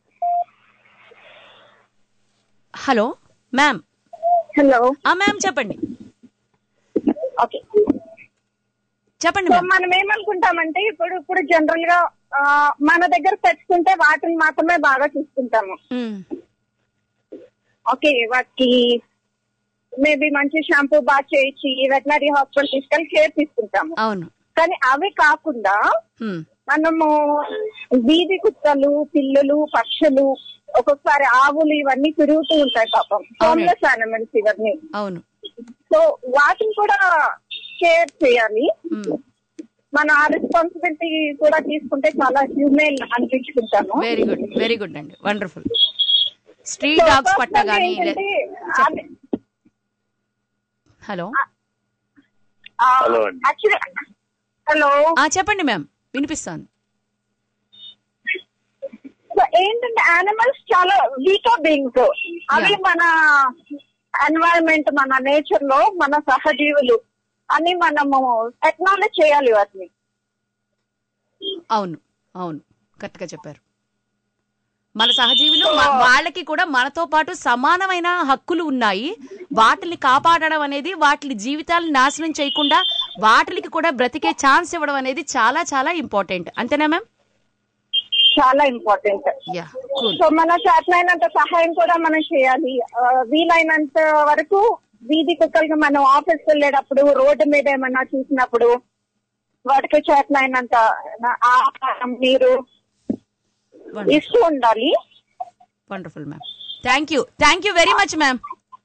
హలో మ్యామ్ హలో ఆ మ్యామ్ చెప్పండి ఓకే చెప్పండి సో మ్యామ్ మనం ఏమనుకుంటామంటే ఇప్పుడు ఇప్పుడు జనరల్ గా ఆ, మన దగ్గర తెచ్చుకుంటే వాటిని మాత్రమే బాగా చూసుకుంటాము మ్, ఓకే వాటికి మేబీ మంచి షాంపూ బాగా చేయించి వెటనరీ హాస్పిటల్ తీసుకెళ్ళి కేర్ తీసుకుంటాము అవును కానీ అవి కాకుండా మ్, మనము వీధి కుక్కలు పిల్లులు పక్షులు ఒక్కొక్కసారి ఆవులు ఇవన్నీ తిరుగుతూ ఉంటాయి పాపం హోమ్లెస్ యానిమల్స్ ఇవన్నీ అవును సో వాటిని కూడా కేర్ చేయాలి మ్, మన ఆ రెస్పాన్సిబిలిటీ కూడా తీసుకుంటే చాలా హ్యూమెన్ అనిపించుకుంటాము వెరీ గుడ్ వెరీ గుడ్ అండి వండర్ఫుల్ స్ట్రీట్ డాగ్స్ పట్ట కానీ హలో హలో అండి. యాక్చువల్లీ హలో ఆ చెప్పండి మ్యామ్ వినిపిస్తాను సో ఏంటంటే యానిమల్స్ చాలా వీకర్ బీయింగ్స్ అవి Yeah. మన ఎన్వైరన్మెంట్ మన నేచర్ లో మన సహజీవులు అని మనము అక్నాలెడ్జ్ చేయాలి వాటిని అవును అవును కరెక్ట్ గా చెప్పారు మన సహజీవులు మ- వాళ్ళకి కూడా మనతో పాటు సమానమైన హక్కులు ఉన్నాయి వాటిని కాపాడడం అనేది వాటి జీవితాలను నాశనం చేయకుండా వాటికి కూడా బ్రతికే ఛాన్స్ ఇవ్వడం అనేది చాలా చాలా ఇంపార్టెంట్ అంతేనా మ్యామ్ చాలా ఇంపార్టెంట్ యా కూల్ సో మన చేతనైనంత సహాయం కూడా మనం చేయాలి ఆ, వీలైనంత వరకు వీధి కుక్కలకి మనం ఆఫీస్ వెళ్ళేటప్పుడు రోడ్డు మీద ఏమన్నా చూసినప్పుడు వాటికి చేతనైనంత ఆహారం నీరు ఇస్తూ ఉండాలి wonderful ma'am thank you thank you very much ma'am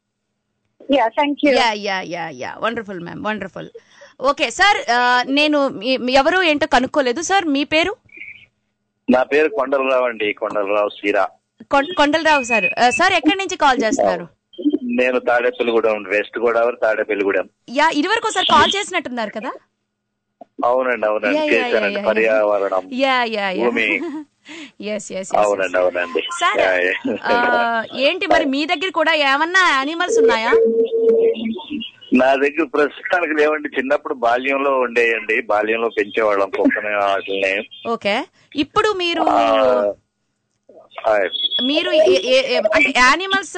yeah thank you yeah yeah yeah yeah wonderful ma'am wonderful okay sir నేను మీ- మీ- ఎవరు ఏంటో కనుక్కోలేదు సార్ మీ పేరు నా పేరు కొండలరావు అండి కొండలరావు శ్రీరా కొం- కొండలరావు సార్ ఆ, సార్ ఎక్కడి నుంచి కాల్ చేస్తున్నారు నేను తాడేపల్లిగూడెం వెస్ట్ గోదావరి తాడేపల్లిగూడెం యా ఇదివరకు ఒకసారి కాల్ చేసినట్టున్నారు కదా అవునండి అవునండి Yeah, yeah, చేశానండి yeah, yeah. పర్యావరణం యా యా యా భూమి ఎస్ ఎస్ అవునండి అవునండి సార్ Yeah, yeah. ఆ, ఏంటి మరి మీ దగ్గర కూడా ఏమన్నా యానిమల్స్ ఉన్నాయా నా దగ్గర ప్రస్తుతానికి లేవండి చిన్నప్పుడు బాల్యంలో ఉండేయండి బాల్యంలో పెంచేవాళ్ళం కుక్కని వాటిని ఓకే ఇప్పుడు మీరు ఆ, ఆ, మీరు ఏ- ఏ- ఏ- అంటే యానిమల్స్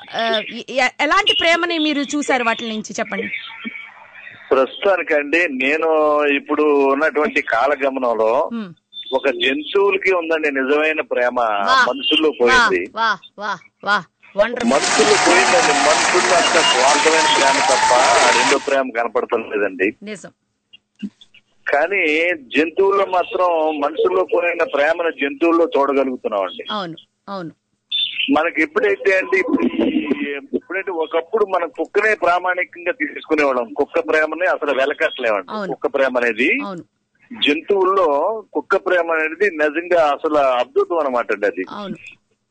ఎలాంటి ప్రేమని మీరు చూసారు వాటి నుంచి చెప్పండి ప్రస్తుతానికండి నేను ఇప్పుడు ఉన్నటువంటి కాలగమనంలో మ్మ్. ఒక జంతువులకి ఉందండి నిజమైన ప్రేమ వా. మనుషుల్లో వా పోయింది వా వా వా వండర్ఫుల్ మనుషుల్లో పోయిందండి మనుషుల్లో అంత స్వార్థమైన ప్రేమ తప్ప ఆ రెండో ప్రేమ కనపడతలేదండి నిజం కానీ జంతువుల్లో మాత్రం మనుషుల్లో పోయిన ప్రేమను జంతువుల్లో చూడగలుగుతున్నామండి అవును అవును మనకి ఎప్పుడైతే అండి ఇప్పుడు ఈ- ఎప్పుడైతే ఒకప్పుడు మనం కుక్కనే ప్రామాణికంగా తీసుకునేవాళ్ళం కుక్క ప్రేమని అసలు వెలకట్లేమండి అవును. కుక్క ప్రేమ అనేది అవును జంతువుల్లో కుక్క ప్రేమ అనేది నిజంగా అసలు అద్భుతం అనమాట అండి అది అవును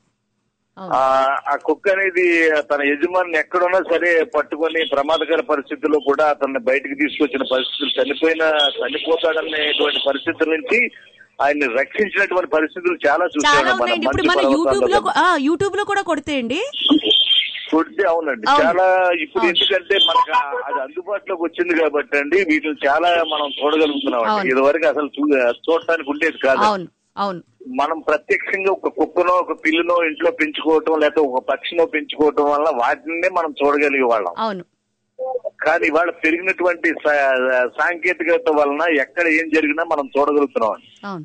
ఆ ఆ కుక్క అనేది తన యజమాని ఎక్కడున్నా సరే పట్టుకొని ప్రమాదకర పరిస్థితుల్లో కూడా అతన్ని బయటికి తీసుకొచ్చిన పరిస్థితులు చనిపోయిన చనిపోతాడనేటువంటి పరిస్థితుల నుంచి ఆయన్ని రక్షించినటువంటి పరిస్థితులు చాలా చాలా చూసాను మనం ఉన్నాయండి ఇప్పుడు మంచు మన యూట్యూబ్ లో పర్వతాల్లో ఆ, యూట్యూబ్ లో కూడా కొడితే అండి కొడితే అవునండి అవును. చాలా ఇప్పుడు అవును. ఎందుకంటే మనకు ఆ- అది అందుబాటులోకి వచ్చింది కాబట్టి అండి వీటిని చాలా మనం చూడగలుగుతున్నాం అవును. అండి ఇదివరకు అసలు చూ- చూడటానికి ఉండేది కాదు అవును అవును మనం ప్రత్యక్షంగా ఒక కుక్కనో ఒక పిల్లినో ఇంట్లో పెంచుకోవటం లేకపోతే ఒక పక్షినో పెంచుకోవటం వల్ల వాటిని మనం చూడగలిగే వాళ్ళం అవును కానీ ఇవాళ పెరిగినటువంటి సా- సాంకేతికత వలన ఎక్కడ ఏం జరిగినా మనం చూడగలుగుతున్నాం అండి. అవును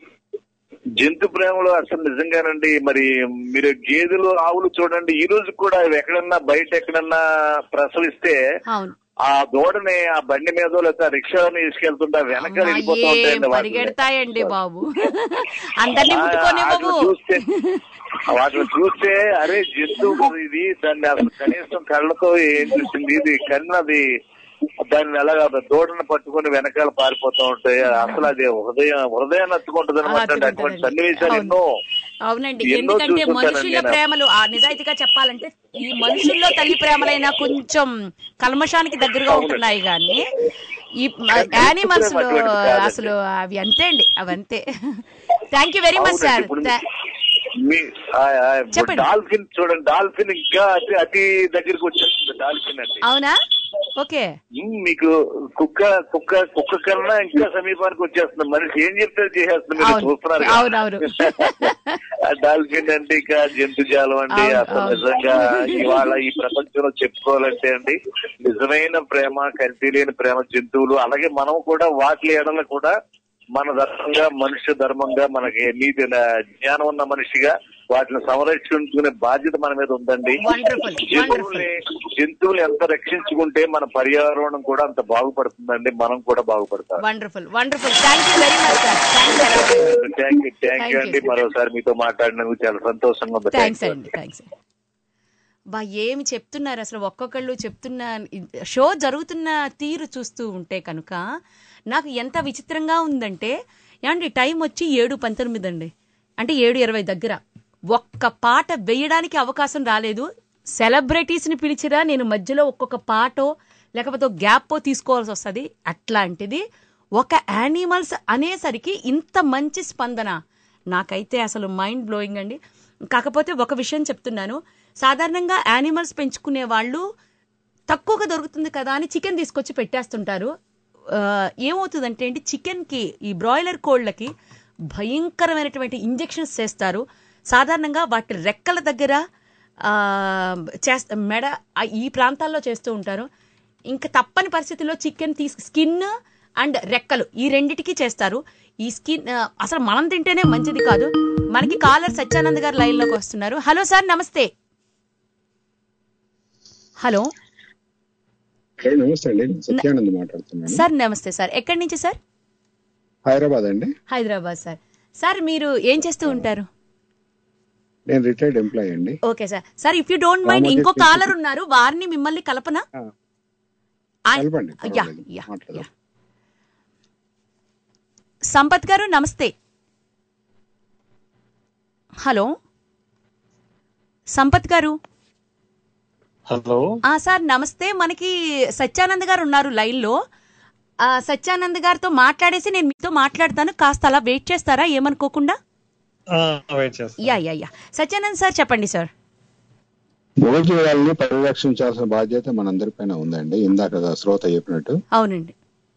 జంతు ప్రేమలో అసలు నిజంగానండి మరి మీరు గేదెలు ఆవులు చూడండి ఈ రోజు కూడా అవి ఎక్కడన్నా బయట ఎక్కడన్నా ప్రసవిస్తే అవును ఆ దూడని ఆ బండి మీద లేకపోతే ఆ రిక్షాని తీసుకెళ్తుంటే వెనక వెళ్ళిపోతూ అమ్మా, ఏం ఉంటాయండి వాటిని. పరిగెడతాయండి బాబు అందరినీ ఆ, ముట్టుకోనివ్వవు వాటిని చూస్తే వాటిని చూస్తే అరే జంతువు కదా ఇది దాన్ని అసలు కనీసం కళ్ళతో ఏం చూసింది ఇది కన్నది దాన్ని ఎలాగా దూడను పట్టుకొని వెనకాల పారిపోతూ ఉంటాయి అసలు అది హృదయం హృదయాన్ని అత్తుకుంటుంది అనమాట అతుకుంటుందండి. అటువంటి సన్నివేశాలు అవును. ఎన్నో అవునండి ఎన్నో ఎందుకంటే చూసుంటానండి మనుషుల నేను. ప్రేమలు ఆ నిజాయితీగా చెప్పాలంటే ఈ మనుషుల్లో తల్లి ప్రేమలైనా కొంచెం కల్మషానికి దగ్గరగా అవునండి. ఉంటున్నాయి కానీ ఈ కానీ యానిమల్స్ ప్రేమ అటువంటిది కాదండి. అసలు అవి అంతే అండి అవి అంతే థ్యాంక్ యూ వెరీ మచ్ అవునండి, సార్ ఇప్పుడు మీ ఆ, ఆ, చెప్పండి. డాల్ఫిన్ చూడండి డాల్ఫిన్ ఇంకా అతి అతి దగ్గరికి వచ్చేస్తుంది డాల్ఫిన్ అంటే అవునా ఓకే ఉమ్, మీకు కుక్క కుక్క కుక్క కన్నా ఇంకా సమీపానికి వచ్చేస్తుంది మనిషి ఏం చెప్తే అది చేసేస్తుంది మీరు అవును. చూస్తున్నారు కదా. అవునవును. ఆ డాల్ఫిన్ అంటే ఇంకా జంతుజాలం అండి అవును, అసలు అవును. నిజంగా ఇవాళ ఈ ప్రపంచంలో చెప్పుకోవాలంటే అండి నిజమైన ప్రేమ కల్తీ లేని ప్రేమ జంతువులు అలాగే మనం కూడా వాటి ఎడల కూడా మన ధర్మంగా మనుష్య ధర్మంగా మనకి నీతి జ్ఞానం ఉన్న మనిషిగా వాటిని సంరక్షించుకునే బాధ్యత మన మీద ఉందండి వండర్ఫుల్ వండర్ఫుల్ జంతువుల్ని జంతువులు ఎంత రక్షించుకుంటే మన పర్యావరణం కూడా అంత బాగుపడుతుందండి మనం కూడా బాగుపడతాం wonderful wonderful thank you very much sir thanks thank you thank Thank you you. అండి మరోసారి మీతో మాట్లాడినందుకు చాలా సంతోషంగా ఉంది థ్యాంక్స్ Thank you అండి థ్యాంక్స్ బా ఏమి చెప్తున్నారు అసలు ఒక్కొక్కళ్ళు చెప్తున్న షో జరుగుతున్న తీరు చూస్తూ ఉంటే కనుక నాకు ఎంత విచిత్రంగా ఉందంటే ఏమండి టైం వచ్చి ఏడు పంతొమ్మిది అండి అంటే ఏడు ఇరవై దగ్గర ఒక్క పాట వేయడానికి అవకాశం రాలేదు సెలబ్రిటీస్ని పిలిచిరా నేను మధ్యలో ఒక్కొక్క పాటో లేకపోతే గ్యాప్పో తీసుకోవాల్సి వస్తుంది అట్లాంటిది ఒక యానిమల్స్ అనేసరికి ఇంత మంచి స్పందన నాకైతే అసలు మైండ్ బ్లోయింగ్ అండి కాకపోతే ఒక విషయం చెప్తున్నాను సాధారణంగా యానిమల్స్ పెంచుకునే వాళ్ళు తక్కువగా దొరుకుతుంది కదా అని చికెన్ తీసుకొచ్చి పెట్టేస్తుంటారు ఆ, ఏమవుతుందంటే ఏంటి చికెన్కి ఈ బ్రాయిలర్ కోళ్ళకి భయంకరమైనటువంటి ఇంజెక్షన్స్ చేస్తారు సాధారణంగా వాటి రెక్కల దగ్గర ఆ, చేస్త మెడ ఆ, ఈ ప్రాంతాల్లో చేస్తూ ఉంటారు ఇంకా తప్పని పరిస్థితుల్లో చికెన్ తీసు స్కిన్ అండ్ రెక్కలు ఈ రెండిటికి చేస్తారు ఈ స్కిన్ ఆ, అసలు మనం తింటేనే మంచిది కాదు మనకి కాలర్ సత్యానంద్ గారు లైన్లోకి వస్తున్నారు హలో సార్ నమస్తే హలో హలో నమస్తే అండి నేను సత్యానంద్ మాట్లాడుతున్నాను సార్ నమస్తే సార్ ఎక్కడి నుంచి సార్ హైదరాబాద్ అండి హైదరాబాద్ సార్ సార్ మీరు ఏం చేస్తూ ఉంటారు నేను రిటైర్డ్ ఎంప్లాయీ అండి okay sir sir if you don't mind Ramoji ఇంకో ఫిల్మ్ కాలర్ ఉన్నారు వారిని మిమ్మల్ని కలపనా ఆ. ఆయ- కలపండి యా పర్వాలేదు. యా మాట్లాడదాం. యా సంపత్ గారు నమస్తే హలో సంపత్ గారు హలో ఆ సార్ నమస్తే మనకి సత్యానంద్ గారు ఉన్నారు లైన్లో ఆ, సత్యానంద్ గారితో మాట్లాడేసి నేను మీతో మాట్లాడతాను కాస్త అలా వెయిట్ చేస్తారా ఏమనుకోకుండా వెయిట్ చేస్తాను yeah yeah yeah Satyanand sir చెప్పండి సార్ మూగజీవాలని పరిరక్షించాల్సిన బాధ్యత మనందరిపైన ఉందండి ఇందాక శ్రోత చెప్పినట్టు అవునండి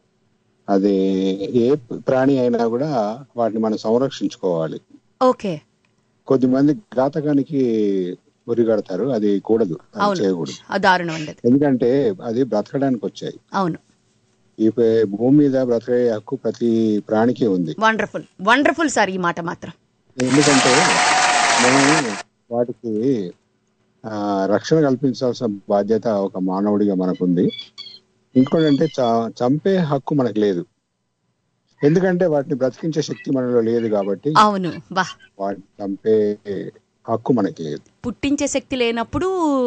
అది ఏ ప్రాణి అయినా కూడా వాటిని మనం సంరక్షించుకోవాలి ఓకే కొద్దిమంది ఘాతకానికి ఉరిగడతారు అది కూడదు అది అవును చేయకూడదు ఆ దారుణం అండి అది. ఎందుకంటే అది బ్రతకడానికి వచ్చాయి అవును ఈ పే- భూమి మీద బ్రతికే హక్కు ప్రతి ప్రాణికి ఉంది వండర్ఫుల్ వండర్ఫుల్ సార్ ఈ మాట మాత్రం ఎందుకంటే మనం వాటికి ఆ, రక్షణ కల్పించాల్సిన బాధ్యత ఒక మానవుడిగా మనకుంది ఇంకోటి అంటే చ- చంపే హక్కు మనకు లేదు ఎందుకంటే వాటిని బ్రతికించే శక్తి మనలో లేదు కాబట్టి అవును బా వాటిని చంపే హక్కు మనకి లేదు పుట్టించే శక్తి లేనప్పుడు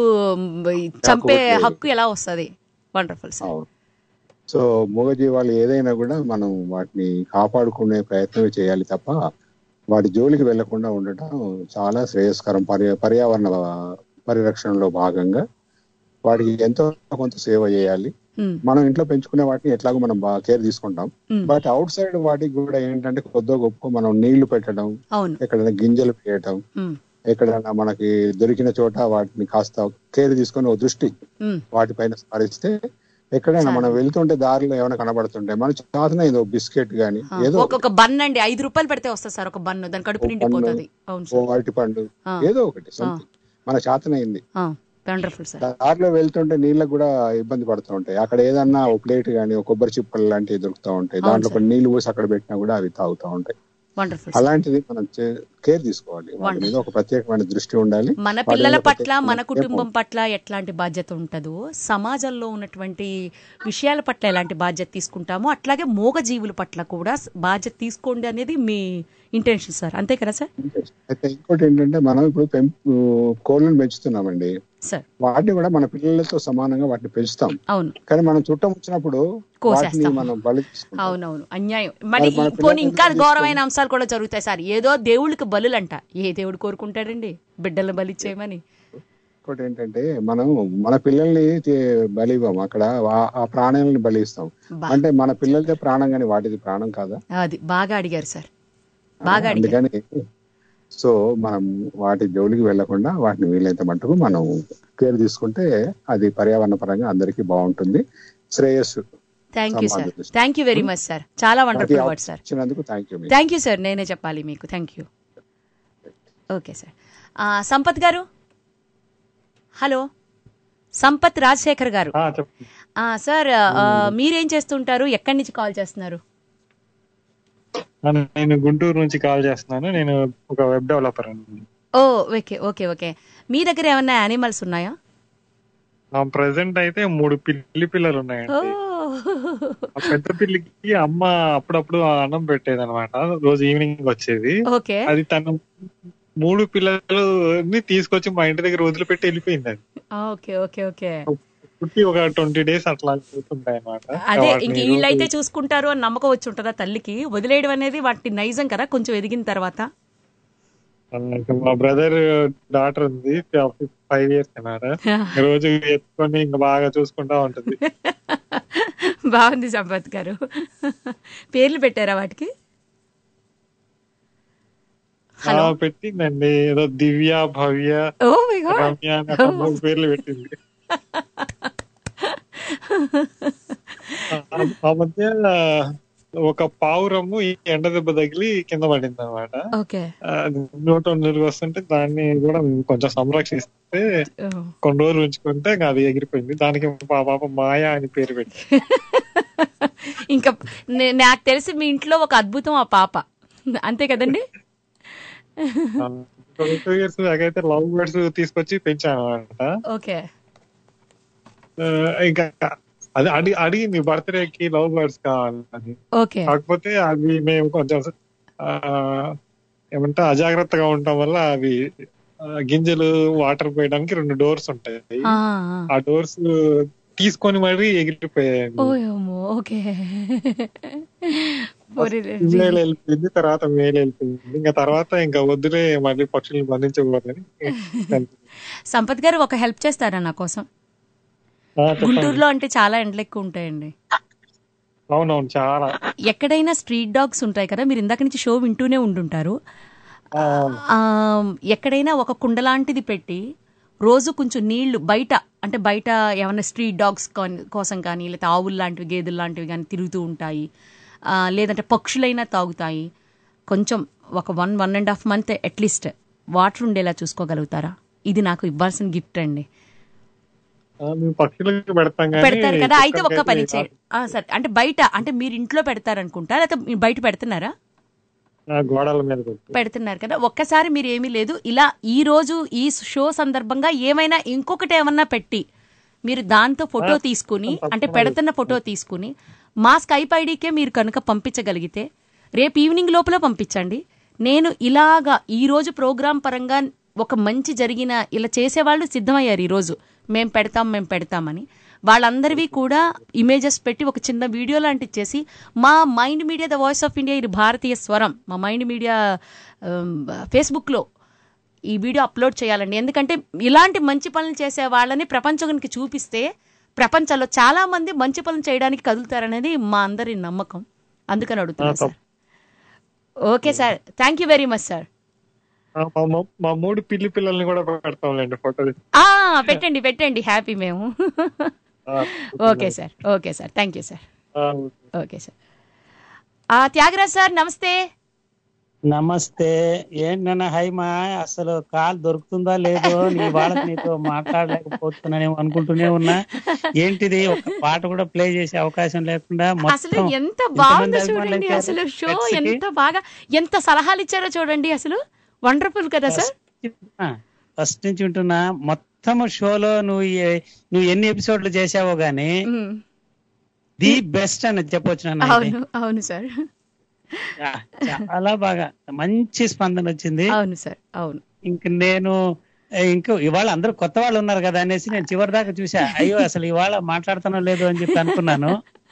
మ్, ఈ చంపే లేదు. హక్కు ఎలా వస్తుంది వండర్ఫుల్ సార్ అవును సో మూగజీవాలు ఏదైనా కూడా మనం వాటిని కాపాడుకునే ప్రయత్నమే చేయాలి తప్ప వాటి జోలికి వెళ్లకుండా ఉండటం చాలా శ్రేయస్కరం పర్య పర్యావరణ పరిరక్షణలో భాగంగా వాటికి ఎంతో కొంత సేవ చేయాలి మ్, మనం ఇంట్లో పెంచుకునే వాటిని ఎట్లాగో మనం బాగా కేర్ తీసుకుంటాం మ్. బట్ అవుట్ సైడ్ వాటికి కూడా ఏంటంటే కొద్దో గొప్ప మనం నీళ్లు పెట్టడం అవును ఎక్కడైనా గింజలు వేయటం మ్, ఎక్కడైనా మనకి దొరికిన చోట వాటిని కాస్త కేర్ తీసుకొని ఒక దృష్టి మ్, వాటిపైన సారిస్తే ఎక్కడైనా మనం వెళ్తుంటే దారిలో ఏమైనా కనబడుతుంటే మన చేతన ఏదో బిస్కెట్ గానీ ఆ, ఏదో ఒక్కొక్క బన్ అండి ఐదు రూపాయలు పెడితే వస్తుంది సార్ ఒక బన్ను దాని కడుపు నిండిపోతుంది అవును ఓ సార్ అరటి పండు ఆ. ఏదో ఒకటి something. మన చేతనైంది వండర్ఫుల్ సార్ దారిలో వెళ్తుంటే నీళ్ళకు కూడా ఇబ్బంది పడుతూ ఉంటాయి అక్కడ ఏదన్నా ఒక ప్లేట్ గానీ ఒక కొబ్బరి చిప్పలు లాంటివి దొరుకుతూ ఉంటాయి అవును దాంట్లో సార్. కొన్ని నీళ్లు పోసి అక్కడ పెట్టినా కూడా అవి తాగుతూ ఉంటాయి వండర్ఫుల్ అలాంటిది మనం కేర్ తీసుకోవాలి వాటి మీద ఒక ప్రత్యేకమైన దృష్టి ఉండాలి మన వాటి పిల్లల మీద పట్ల ప్రత్యేకమైన మన ప్రేమ కుటుంబం పట్ల ఎట్లాంటి బాధ్యత ఉంటుందో సమాజంలో ఉన్నటువంటి విషయాల పట్ల ఎలాంటి బాధ్యత తీసుకుంటామో అట్లాగే మూగ జీవుల పట్ల కూడా స- బాధ్యత తీసుకోండి అనేది మీ ఇంటెన్షన్ సార్ అంతే కదా సార్ అయితే ఇంకోటి ఏంటంటే మనం ఇప్పుడు పెంపు కోళ్ళను పెంచుతున్నామండి సార్ వాటిని కూడా మన పిల్లలతో సమానంగా వాటిని పెంచుతాం అవును కానీ మనం చుట్టం వచ్చినప్పుడు వాటిని కోసేస్తాం. మనం బలి తీసుకుంటాం అవునవును అన్యాయం మరి మరి మన ఈ- పోనీ పిల్లలు ఇంకా ఎందుకు ఘోరమైన అంశాలు కూడా జరుగుతాయి సార్ ఏదో దేవుళ్ళకి బలులంట ఏ దేవుడు కోరుకుంటాడండి బిడ్డలను బలి చేయమని ఇంకోటి ఏంటంటే మనం మన పిల్లల్ని తి- బలి ఇవ్వం అక్కడ ఆ- ఆ ప్రాణాలను బలి ఇస్తాం బా. అంటే మన పిల్లలదే ప్రాణం కానీ వాటిది ప్రాణం కాదా అది బాగా అడిగారు సార్ బాగా అడిగారు అందుకని సో మనం వాటి జోలికి వెళ్లకుండా వాటిని వీలైనంత మటుకు మనం కేర్ తీసుకుంటే అది పర్యావరణ పరంగా అందరికీ బాగుంటుంది శ్రేయస్సు థ్యాంక్ యూ సార్ సమాజ దృష్టి. Thank you very much sir చాలా వండర్ఫుల్ వర్డ్ సార్ ఇచ్చినందుకు thank you thank you sir నేనే చెప్పాలి మీకు థ్యాంక్ యూ ఓకే సార్ ఆ, సంపత్ గారు హలో సంపత్ రాజశేఖర్ గారు ఆ, సార్ ఆ, మీరేం చేస్తుంటారు ఎక్కడి నుంచి కాల్ చేస్తున్నారు నేను గుంటూరు నుంచి కాల్ చేస్తున్నాను నేను ఒక వెబ్ డెవలపర్ అండి ఓ ఓకే ఓకే ఓకే మీ దగ్గర ఏమన్నా యానిమల్స్ ఉన్నాయా ప్రెసెంట్ అయితే మూడు పిల్లి పిల్లలు ఉన్నాయండి ఓ ఆ పెద్ద పిల్లికి అమ్మ అప్పుడప్పుడు అన్నం పెట్టేది అనమాట రోజు ఈవినింగ్ వచ్చేది ఓకే అది తను మూడు పిల్లలని తీసుకొచ్చి మా ఇంటి దగ్గర వదిలిపెట్టి వెళ్ళిపోయింది అది ఓకే ఓకే ఓకే పుట్టి ఒక ట్వంటీ డేస్ అట్లా అవుతుంటాయి అనమాట అదే ఇంక వీళ్ళైతే చూసుకుంటారు అని నమ్మకం వచ్చి ఉంటుందా తల్లికి వదిలేయడం అనేది వాటి నైజం కదా కొంచెం ఎదిగిన తర్వాత మా బ్రదర్ డాటర్ ఉంది ఫైవ్ ఇయర్స్ అన్నమాట రోజు ఎత్తుకొని ఇంకా బాగా చూసుకుంటా ఉంటుంది బాగుంది సంపత్ గారు పేర్లు పెట్టారా వాటికి ఆ, పెట్టిందండి ఏదో Divya Bhavya oh my god Ramya అని అట్లా మూడు పేర్లు పెట్టింది ఆ- ఆ మధ్య ఒక పావురము ఈ ఎండ దెబ్బ తగిలి కింద పడింది అనమాట ఓకే నూట నీరు వస్తుంటే దాన్ని కూడా మేము కొంచెం సంరక్షిస్తే కొన్ని రోజులు ఉంచుకుంటే ఇంకా అది ఎగిరిపోయింది దానికి మా పాప మాయా అని పేరు పెట్టి ఇంకా నే- నాకు తెలిసి మీ ఇంట్లో ఒక అద్భుతం ఆ పాప అంతే కదండి టూ ఇయర్స్ అయితే లవ్ బర్డ్స్ తీసుకొచ్చి పెంచాను అనమాట ఓకే ఇంకా అది అడిగి అడిగింది బర్త్డే కి లవ్ బర్డ్స్ కావాలని ఓకే కాకపోతే అవి మేము కొంచెం ఆ, ఏమంటే అజాగ్రత్తగా ఉండటం వల్ల అవి ఆ, గింజలు వాటర్ పోయడానికి రెండు డోర్స్ ఉంటాయి ఆ, ఆ డోర్స్ తీసుకొని మరీ ఎగిరిపోయాయి ఓయమ్మో ఓకే మేలు వెళ్ళిపోయింది తర్వాత మేలు వెళ్ళిపోయింది ఇంకా తర్వాత ఇంకా వద్దులే మళ్ళీ పక్షుల్ని బంధించకూడదని సంపత్ గారు ఒక హెల్ప్ చేస్తారా నా కోసం ఆ, చెప్పండి. గుంటూరులో అంటే చాలా ఎండలు ఎక్కువ ఉంటాయండి అవునవును చాలా ఎక్కడైనా స్ట్రీట్ డాగ్స్ ఉంటాయి కదా మీరు ఇందాక నుంచి షో వింటూనే ఉండుంటారు ఆ, ఆ, ఎక్కడైనా ఒక కుండ లాంటిది పెట్టి రోజు కొంచెం నీళ్లు బయట అంటే బయట ఏమైనా స్ట్రీట్ డాగ్స్ కోసం కానీ లేకపోతే ఆవులు లాంటివి గేదెలు లాంటివి కానీ తిరుగుతూ ఉంటాయి ఆ, లేదంటే పక్షులైనా తాగుతాయి కొంచెం ఒక one one and half month at least water ఉండేలా చూసుకోగలుగుతారా ఇది నాకు ఇవ్వాల్సిన గిఫ్ట్ అండి ఆ, మేము పక్షులకు పెడతాం కానీ పెడతారు కదా అయితే ఒక్క పని కుక్కలకైతే చేయండి ఆ, సరే అంటే బయట అంటే మీరు ఇంట్లో పెడతారనుకుంటా లేకపోతే మీరు బయట పెడుతున్నారా ఆ, గోడల మీద పెట్టి పెడుతున్నారు కదా ఒక్కసారి మీరు ఏమీ లేదు ఇలా ఈ రోజు ఈ షో సందర్భంగా ఏమైనా ఇంకొకటి ఏమన్నా పెట్టి మీరు దాంతో ఫోటో తీసుకుని అంటే పెడుతున్న ఫోటో తీసుకుని మా స్కైప్ ఐడికే మీరు కనుక పంపించగలిగితే రేపు ఈవినింగ్ లోపల పంపించండి నేను ఇలాగా ఈ రోజు ప్రోగ్రాం పరంగా ఒక మంచి జరిగిన ఇలా చేసేవాళ్ళు సిద్ధమయ్యారు ఈ రోజు మేం పెడతాం మేం పెడతామని వాళ్ళందరివి కూడా ఇమేజెస్ పెట్టి ఒక చిన్న వీడియో లాంటిది చేసి మా mind media the voice of India ఇది భారతీయ స్వరం మా మైండ్ మీడియా ఫేస్బుక్లో ఈ వీడియో అప్లోడ్ చేయాలండి ఎందుకంటే ఇలాంటి మంచి పనులు చేసే వాళ్ళని ప్రపంచానికి చూపిస్తే ప్రపంచంలో చాలా మంది మంచి పనులు చేయడానికి కదులుతారనేది మా అందరి నమ్మకం అందుకని అడుగుతున్నాను sir okay sir thank you very much sir ఆ, మా మా- మా మూడు పిల్లి పిల్లల్ని కూడా పెడతాంలేండి ఫోటో ఆ, పెట్టండి పెట్టండి హ్యాపీ మేము okay sir okay sir thank you sir okay sir ఆ, త్యాగరాజ్ సార్ నమస్తే నమస్తే ఏంటన్నా హైమా అసలు కాల్ దొరుకుతుందా లేదో నీ వాళ్ళకి నీతో మాట్లాడలేకపోతున్నానేమో అనుకుంటూనే ఉన్నా ఏంటిది ఒక పాట కూడా ప్లే చేసే అవకాశం లేకుండా అసలు మొత్తం ఎంత ఎంతమంది బాగుందో అభిమానులు చూడండి అయిపోయారు అసలు షో Pets కి. ఎంత బాగా ఎంత సలహాలు ఇచ్చారో చూడండి అసలు వండర్ఫుల్ కదా సార్ ఫస్ట్ నుంచి వింటున్నా మొత్తం షోలో నువ్వు ఏ- నువ్వు ఎన్ని ఎపిసోడ్లు చేసావో గానీ ది బెస్ట్ అని చెప్పొచ్చు నాన్న ఇది. అవును అవును సార్ ఆ, చాలా బాగా మంచి స్పందన వచ్చింది అవును సార్ అవును ఇంక నేను ఏ, ఇంకో ఇవాళ అందరూ కొత్త వాళ్ళు ఉన్నారు కదా అనేసి నేను చివరి దాకా చూసా అయ్యో అసలు ఇవాళ మాట్లాడుతానో లేదో అని చెప్పి అనుకున్నాను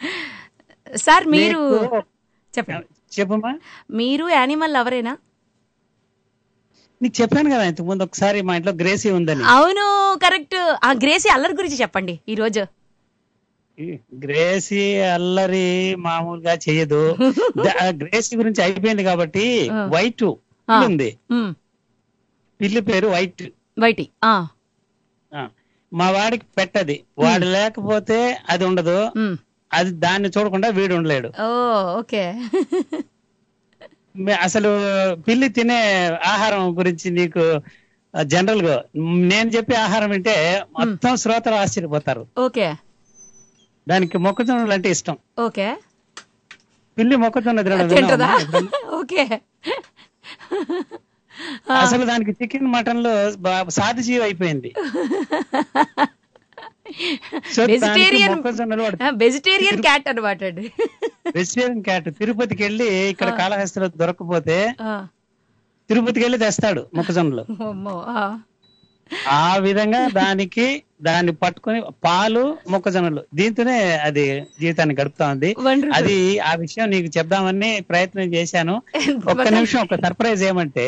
సార్ మీరు నీకు- చెప్పండి చెప్పమ్మా మీరు యానిమల్ ఎవరేనా నీకు చెప్పాను కదా ఇంతకు ముందు ఒకసారి మా ఇంట్లో గ్రేసీ ఉందని అవును కరెక్ట్ ఆ గ్రేసీ అల్లరి గురించి చెప్పండి ఈ రోజు ఈ గ్రేసీ అల్లరి మామూలుగా చేయదు ద- ఆ గ్రేసీ గురించి అయిపోయింది కాబట్టి ఆ. వైట్ ఆ. ఉంది ఉమ్, పిల్లి పేరు వైట్ వైటి ఆ, ఆ. మా వాడికి పెట్టది వాడు లేకపోతే అది ఉండదు అది దాన్ని చూడకుండా వీడు ఉండలేడు ఓ ఓకే మే- అసలు పిల్లి తినే ఆహారం గురించి నీకు జనరల్ గా నేను చెప్పే ఆహారం వింటే మొత్తం శ్రోతలు ఆశ్చర్యపోతారు ఓకే దానికి మొక్కజొన్నలు అంటే ఇష్టం ఓకే పిల్లి మొక్కజొన్న తినడం తింటదా విన్నావా ఎప్పుడన్నా? ఓకే అసలు దానికి చికెన్ మటన్ లో బా- సాధు జీవి అయిపోయింది సో దానికి వెజిటేరియన్ మొక్కజొన్నలు వాడు వెజిటేరియన్ క్యాట్ అనమాట అండి వెజిటేరియన్ క్యాట్ తిరుపతికి వెళ్ళి ఇక్కడ ఆ. కాళహస్తిలో దొరకకపోతే ఆ, తిరుపతికి వెళ్ళి తెస్తాడు మొక్కజొన్నలు అమ్మో, ఆ. ఆ విధంగా దానికి దాన్ని పట్టుకొని పాలు మొక్కజొన్నలు దీంతోనే అది జీవితాన్ని గడుపుతా ఉంది Wonderful. అది ఆ విషయం నీకు చెప్దామని ప్రయత్నం చేశాను ఒక్క నిమిషం ఒక సర్ప్రైజ్ ఏమంటే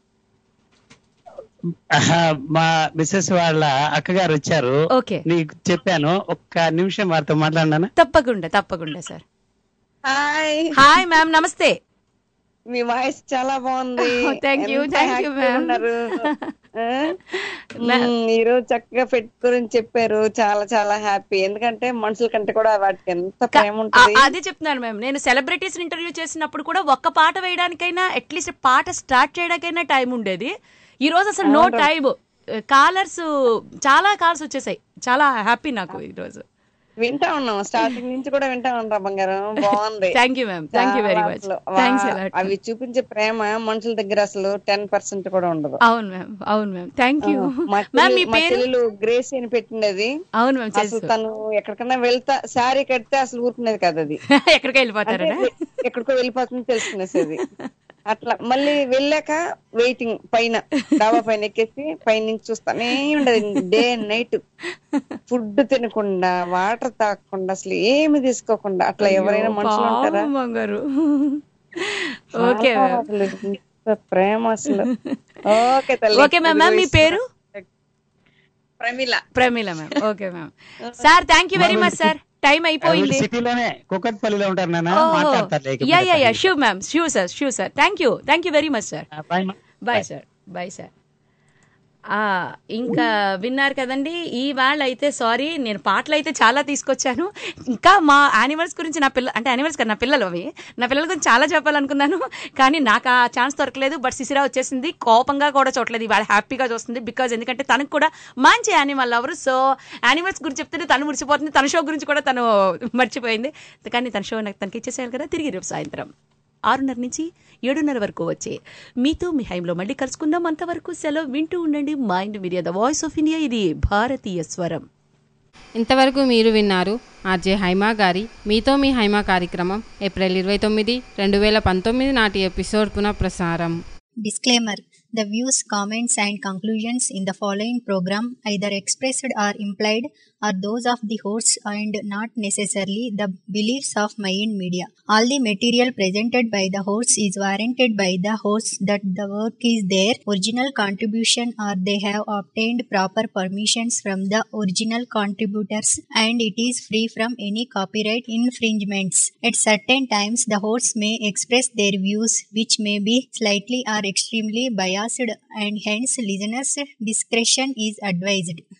ఆహా, మా మిస్సెస్ వాళ్ళ అక్కగారు వచ్చారు ఓకే నీకు చెప్పాను ఒక్క నిమిషం వారితో మాట్లాడినాను తప్పకుండా తప్పకుండా సార్ హాయ్ హాయ్ మ్యామ్ నమస్తే మీ వాయిస్ చాలా బాగుంది Thank you, ఎంత thank you, happy ma'am. ఉన్నారు. ఆ? Ma- మ్మ్, ఈ రోజు చక్కగా పెట్ గురించి చెప్పారు చాలా చాలా హ్యాపీ ఎందుకంటే మనుషుల కంటే కూడా వాటికి ఎంత ప్రేమ ఆ- ఉంటుంది అదే చెప్తున్నాను మ్యామ్ నేను సెలబ్రిటీస్ ఇంటర్వ్యూ చేసినప్పుడు కూడా ఒక్క పాట వేయడానికైనా అట్లీస్ట్ పాట స్టార్ట్ చేయడానికైనా టైం ఉండేది ఈ రోజు అసలు నో అవును. టైం కాలర్స్ చాలా కాల్స్ వచ్చేసాయి చాలా హ్యాపీ నాకు ఈ రోజు వింటా ఉన్నాం స్టార్టింగ్ నుంచి కూడా వింటా ఉన్నాం బంగారం బాగుంది thank you ma'am thank you very చాలా మచ్ అసలు థ్యాంక్స్ వా- అవి చూపించే ప్రేమ మనుషుల దగ్గర అసలు టెన్ పర్సెంట్ కూడా ఉండదు అవును మ్యామ్ అవును మ్యామ్ థ్యాంక్ యూ ఆ, మా మ్యామ్ మీ చెల్లి- మా పేరు చెల్లెలు గ్రేస్ అని పెట్టినది అవును మ్యామ్ అసలు తెలుసు తను ఎక్కడికన్నా వెళ్తా శారీ కడితే అసలు ఊరుకునేది కాదు అది ఎక్కడికి వెళ్ళిపోతారా అంటే ఎక్కడికో వెళ్ళిపోతుంది తెలుసుకునేసేది అట్లా మళ్ళీ వెళ్ళాక వెయిటింగ్ పైన డాబా పైన ఎక్కేసి పైన నుంచి చూస్తానే ఉండదు డే అండ్ నైట్ ఫుడ్ తినకుండా వాటర్ తాగకుండా అసలు ఏమి తీసుకోకుండా అట్లా ఎవరైనా మనుషులు ఉంటారా బంగారు చాలా ఓకే మ్యామ్ అసలు ఎంత ప్రేమ అసలు ఓకే తల్లి ఓకే మ్యామ్ మ్యామ్ మీ పేరు Pramila Pramila ma'am okay ma'am sir thank you very much sir time అయిపోయింది సిటీలోనే కుక్కట్పల్లిలో ఉంటారు నాన్న ఓహో. మాట్లాడతారు yeah yeah yeah sure ma'am sure sir sure sir thank you thank you very much sir bye sir bye sir ఇంకా విన్నారు కదండి ఈ వాళ్ళ అయితే సారీ నేను పాటలు అయితే చాలా తీసుకొచ్చాను ఇంకా మా యానిమల్స్ గురించి నా పిల్ల అంటే యానిమల్స్ కదా నా పిల్లలు అవి నా పిల్లల గురించి చాలా చెప్పాలనుకున్నాను కానీ నాకు ఆ ఛాన్స్ దొరకలేదు బట్ సిసిరా వచ్చేసింది కోపంగా కూడా చూడలేదు ఇవాళ హ్యాపీగా చూస్తుంది బికాజ్ ఎందుకంటే తనకు కూడా మంచి యానిమల్ ఎవరు సో యానిమల్స్ గురించి చెప్తుంటే తను మురిసిపోతుంది తన షో గురించి కూడా తను మర్చిపోయింది కానీ తన షో నాకు తనకి ఇచ్చేసేయాలి కదా తిరిగి రేపు సాయంత్రం ఆరున్నర నుంచి ఏడున్నర వరకు వచ్చే మీతో మీ హైంలో మళ్ళీ కలుసుకుందాం అంతవరకు సెలవు వింటూ ఉండండి mind media the voice of India ఇది భారతీయ స్వరం ఇంతవరకు మీరు విన్నారు ఆర్జే హైమా గారి మీతో మీ హైమా కార్యక్రమం ఏప్రిల్ ఇరవై తొమ్మిది రెండు వేల పంతొమ్మిది నాటి ఎపిసోడ్ పునఃప్రసారం Disclaimer The views, comments, and conclusions in the following program, either expressed or implied, are those of the hosts and not necessarily the beliefs of Mayan Media. All the material presented by the hosts is warranted by the hosts that the work is their original contribution or they have obtained proper permissions from the original contributors and it is free from any copyright infringements. At certain times, the hosts may express their views which may be slightly or extremely biased and hence listeners' discretion is advised.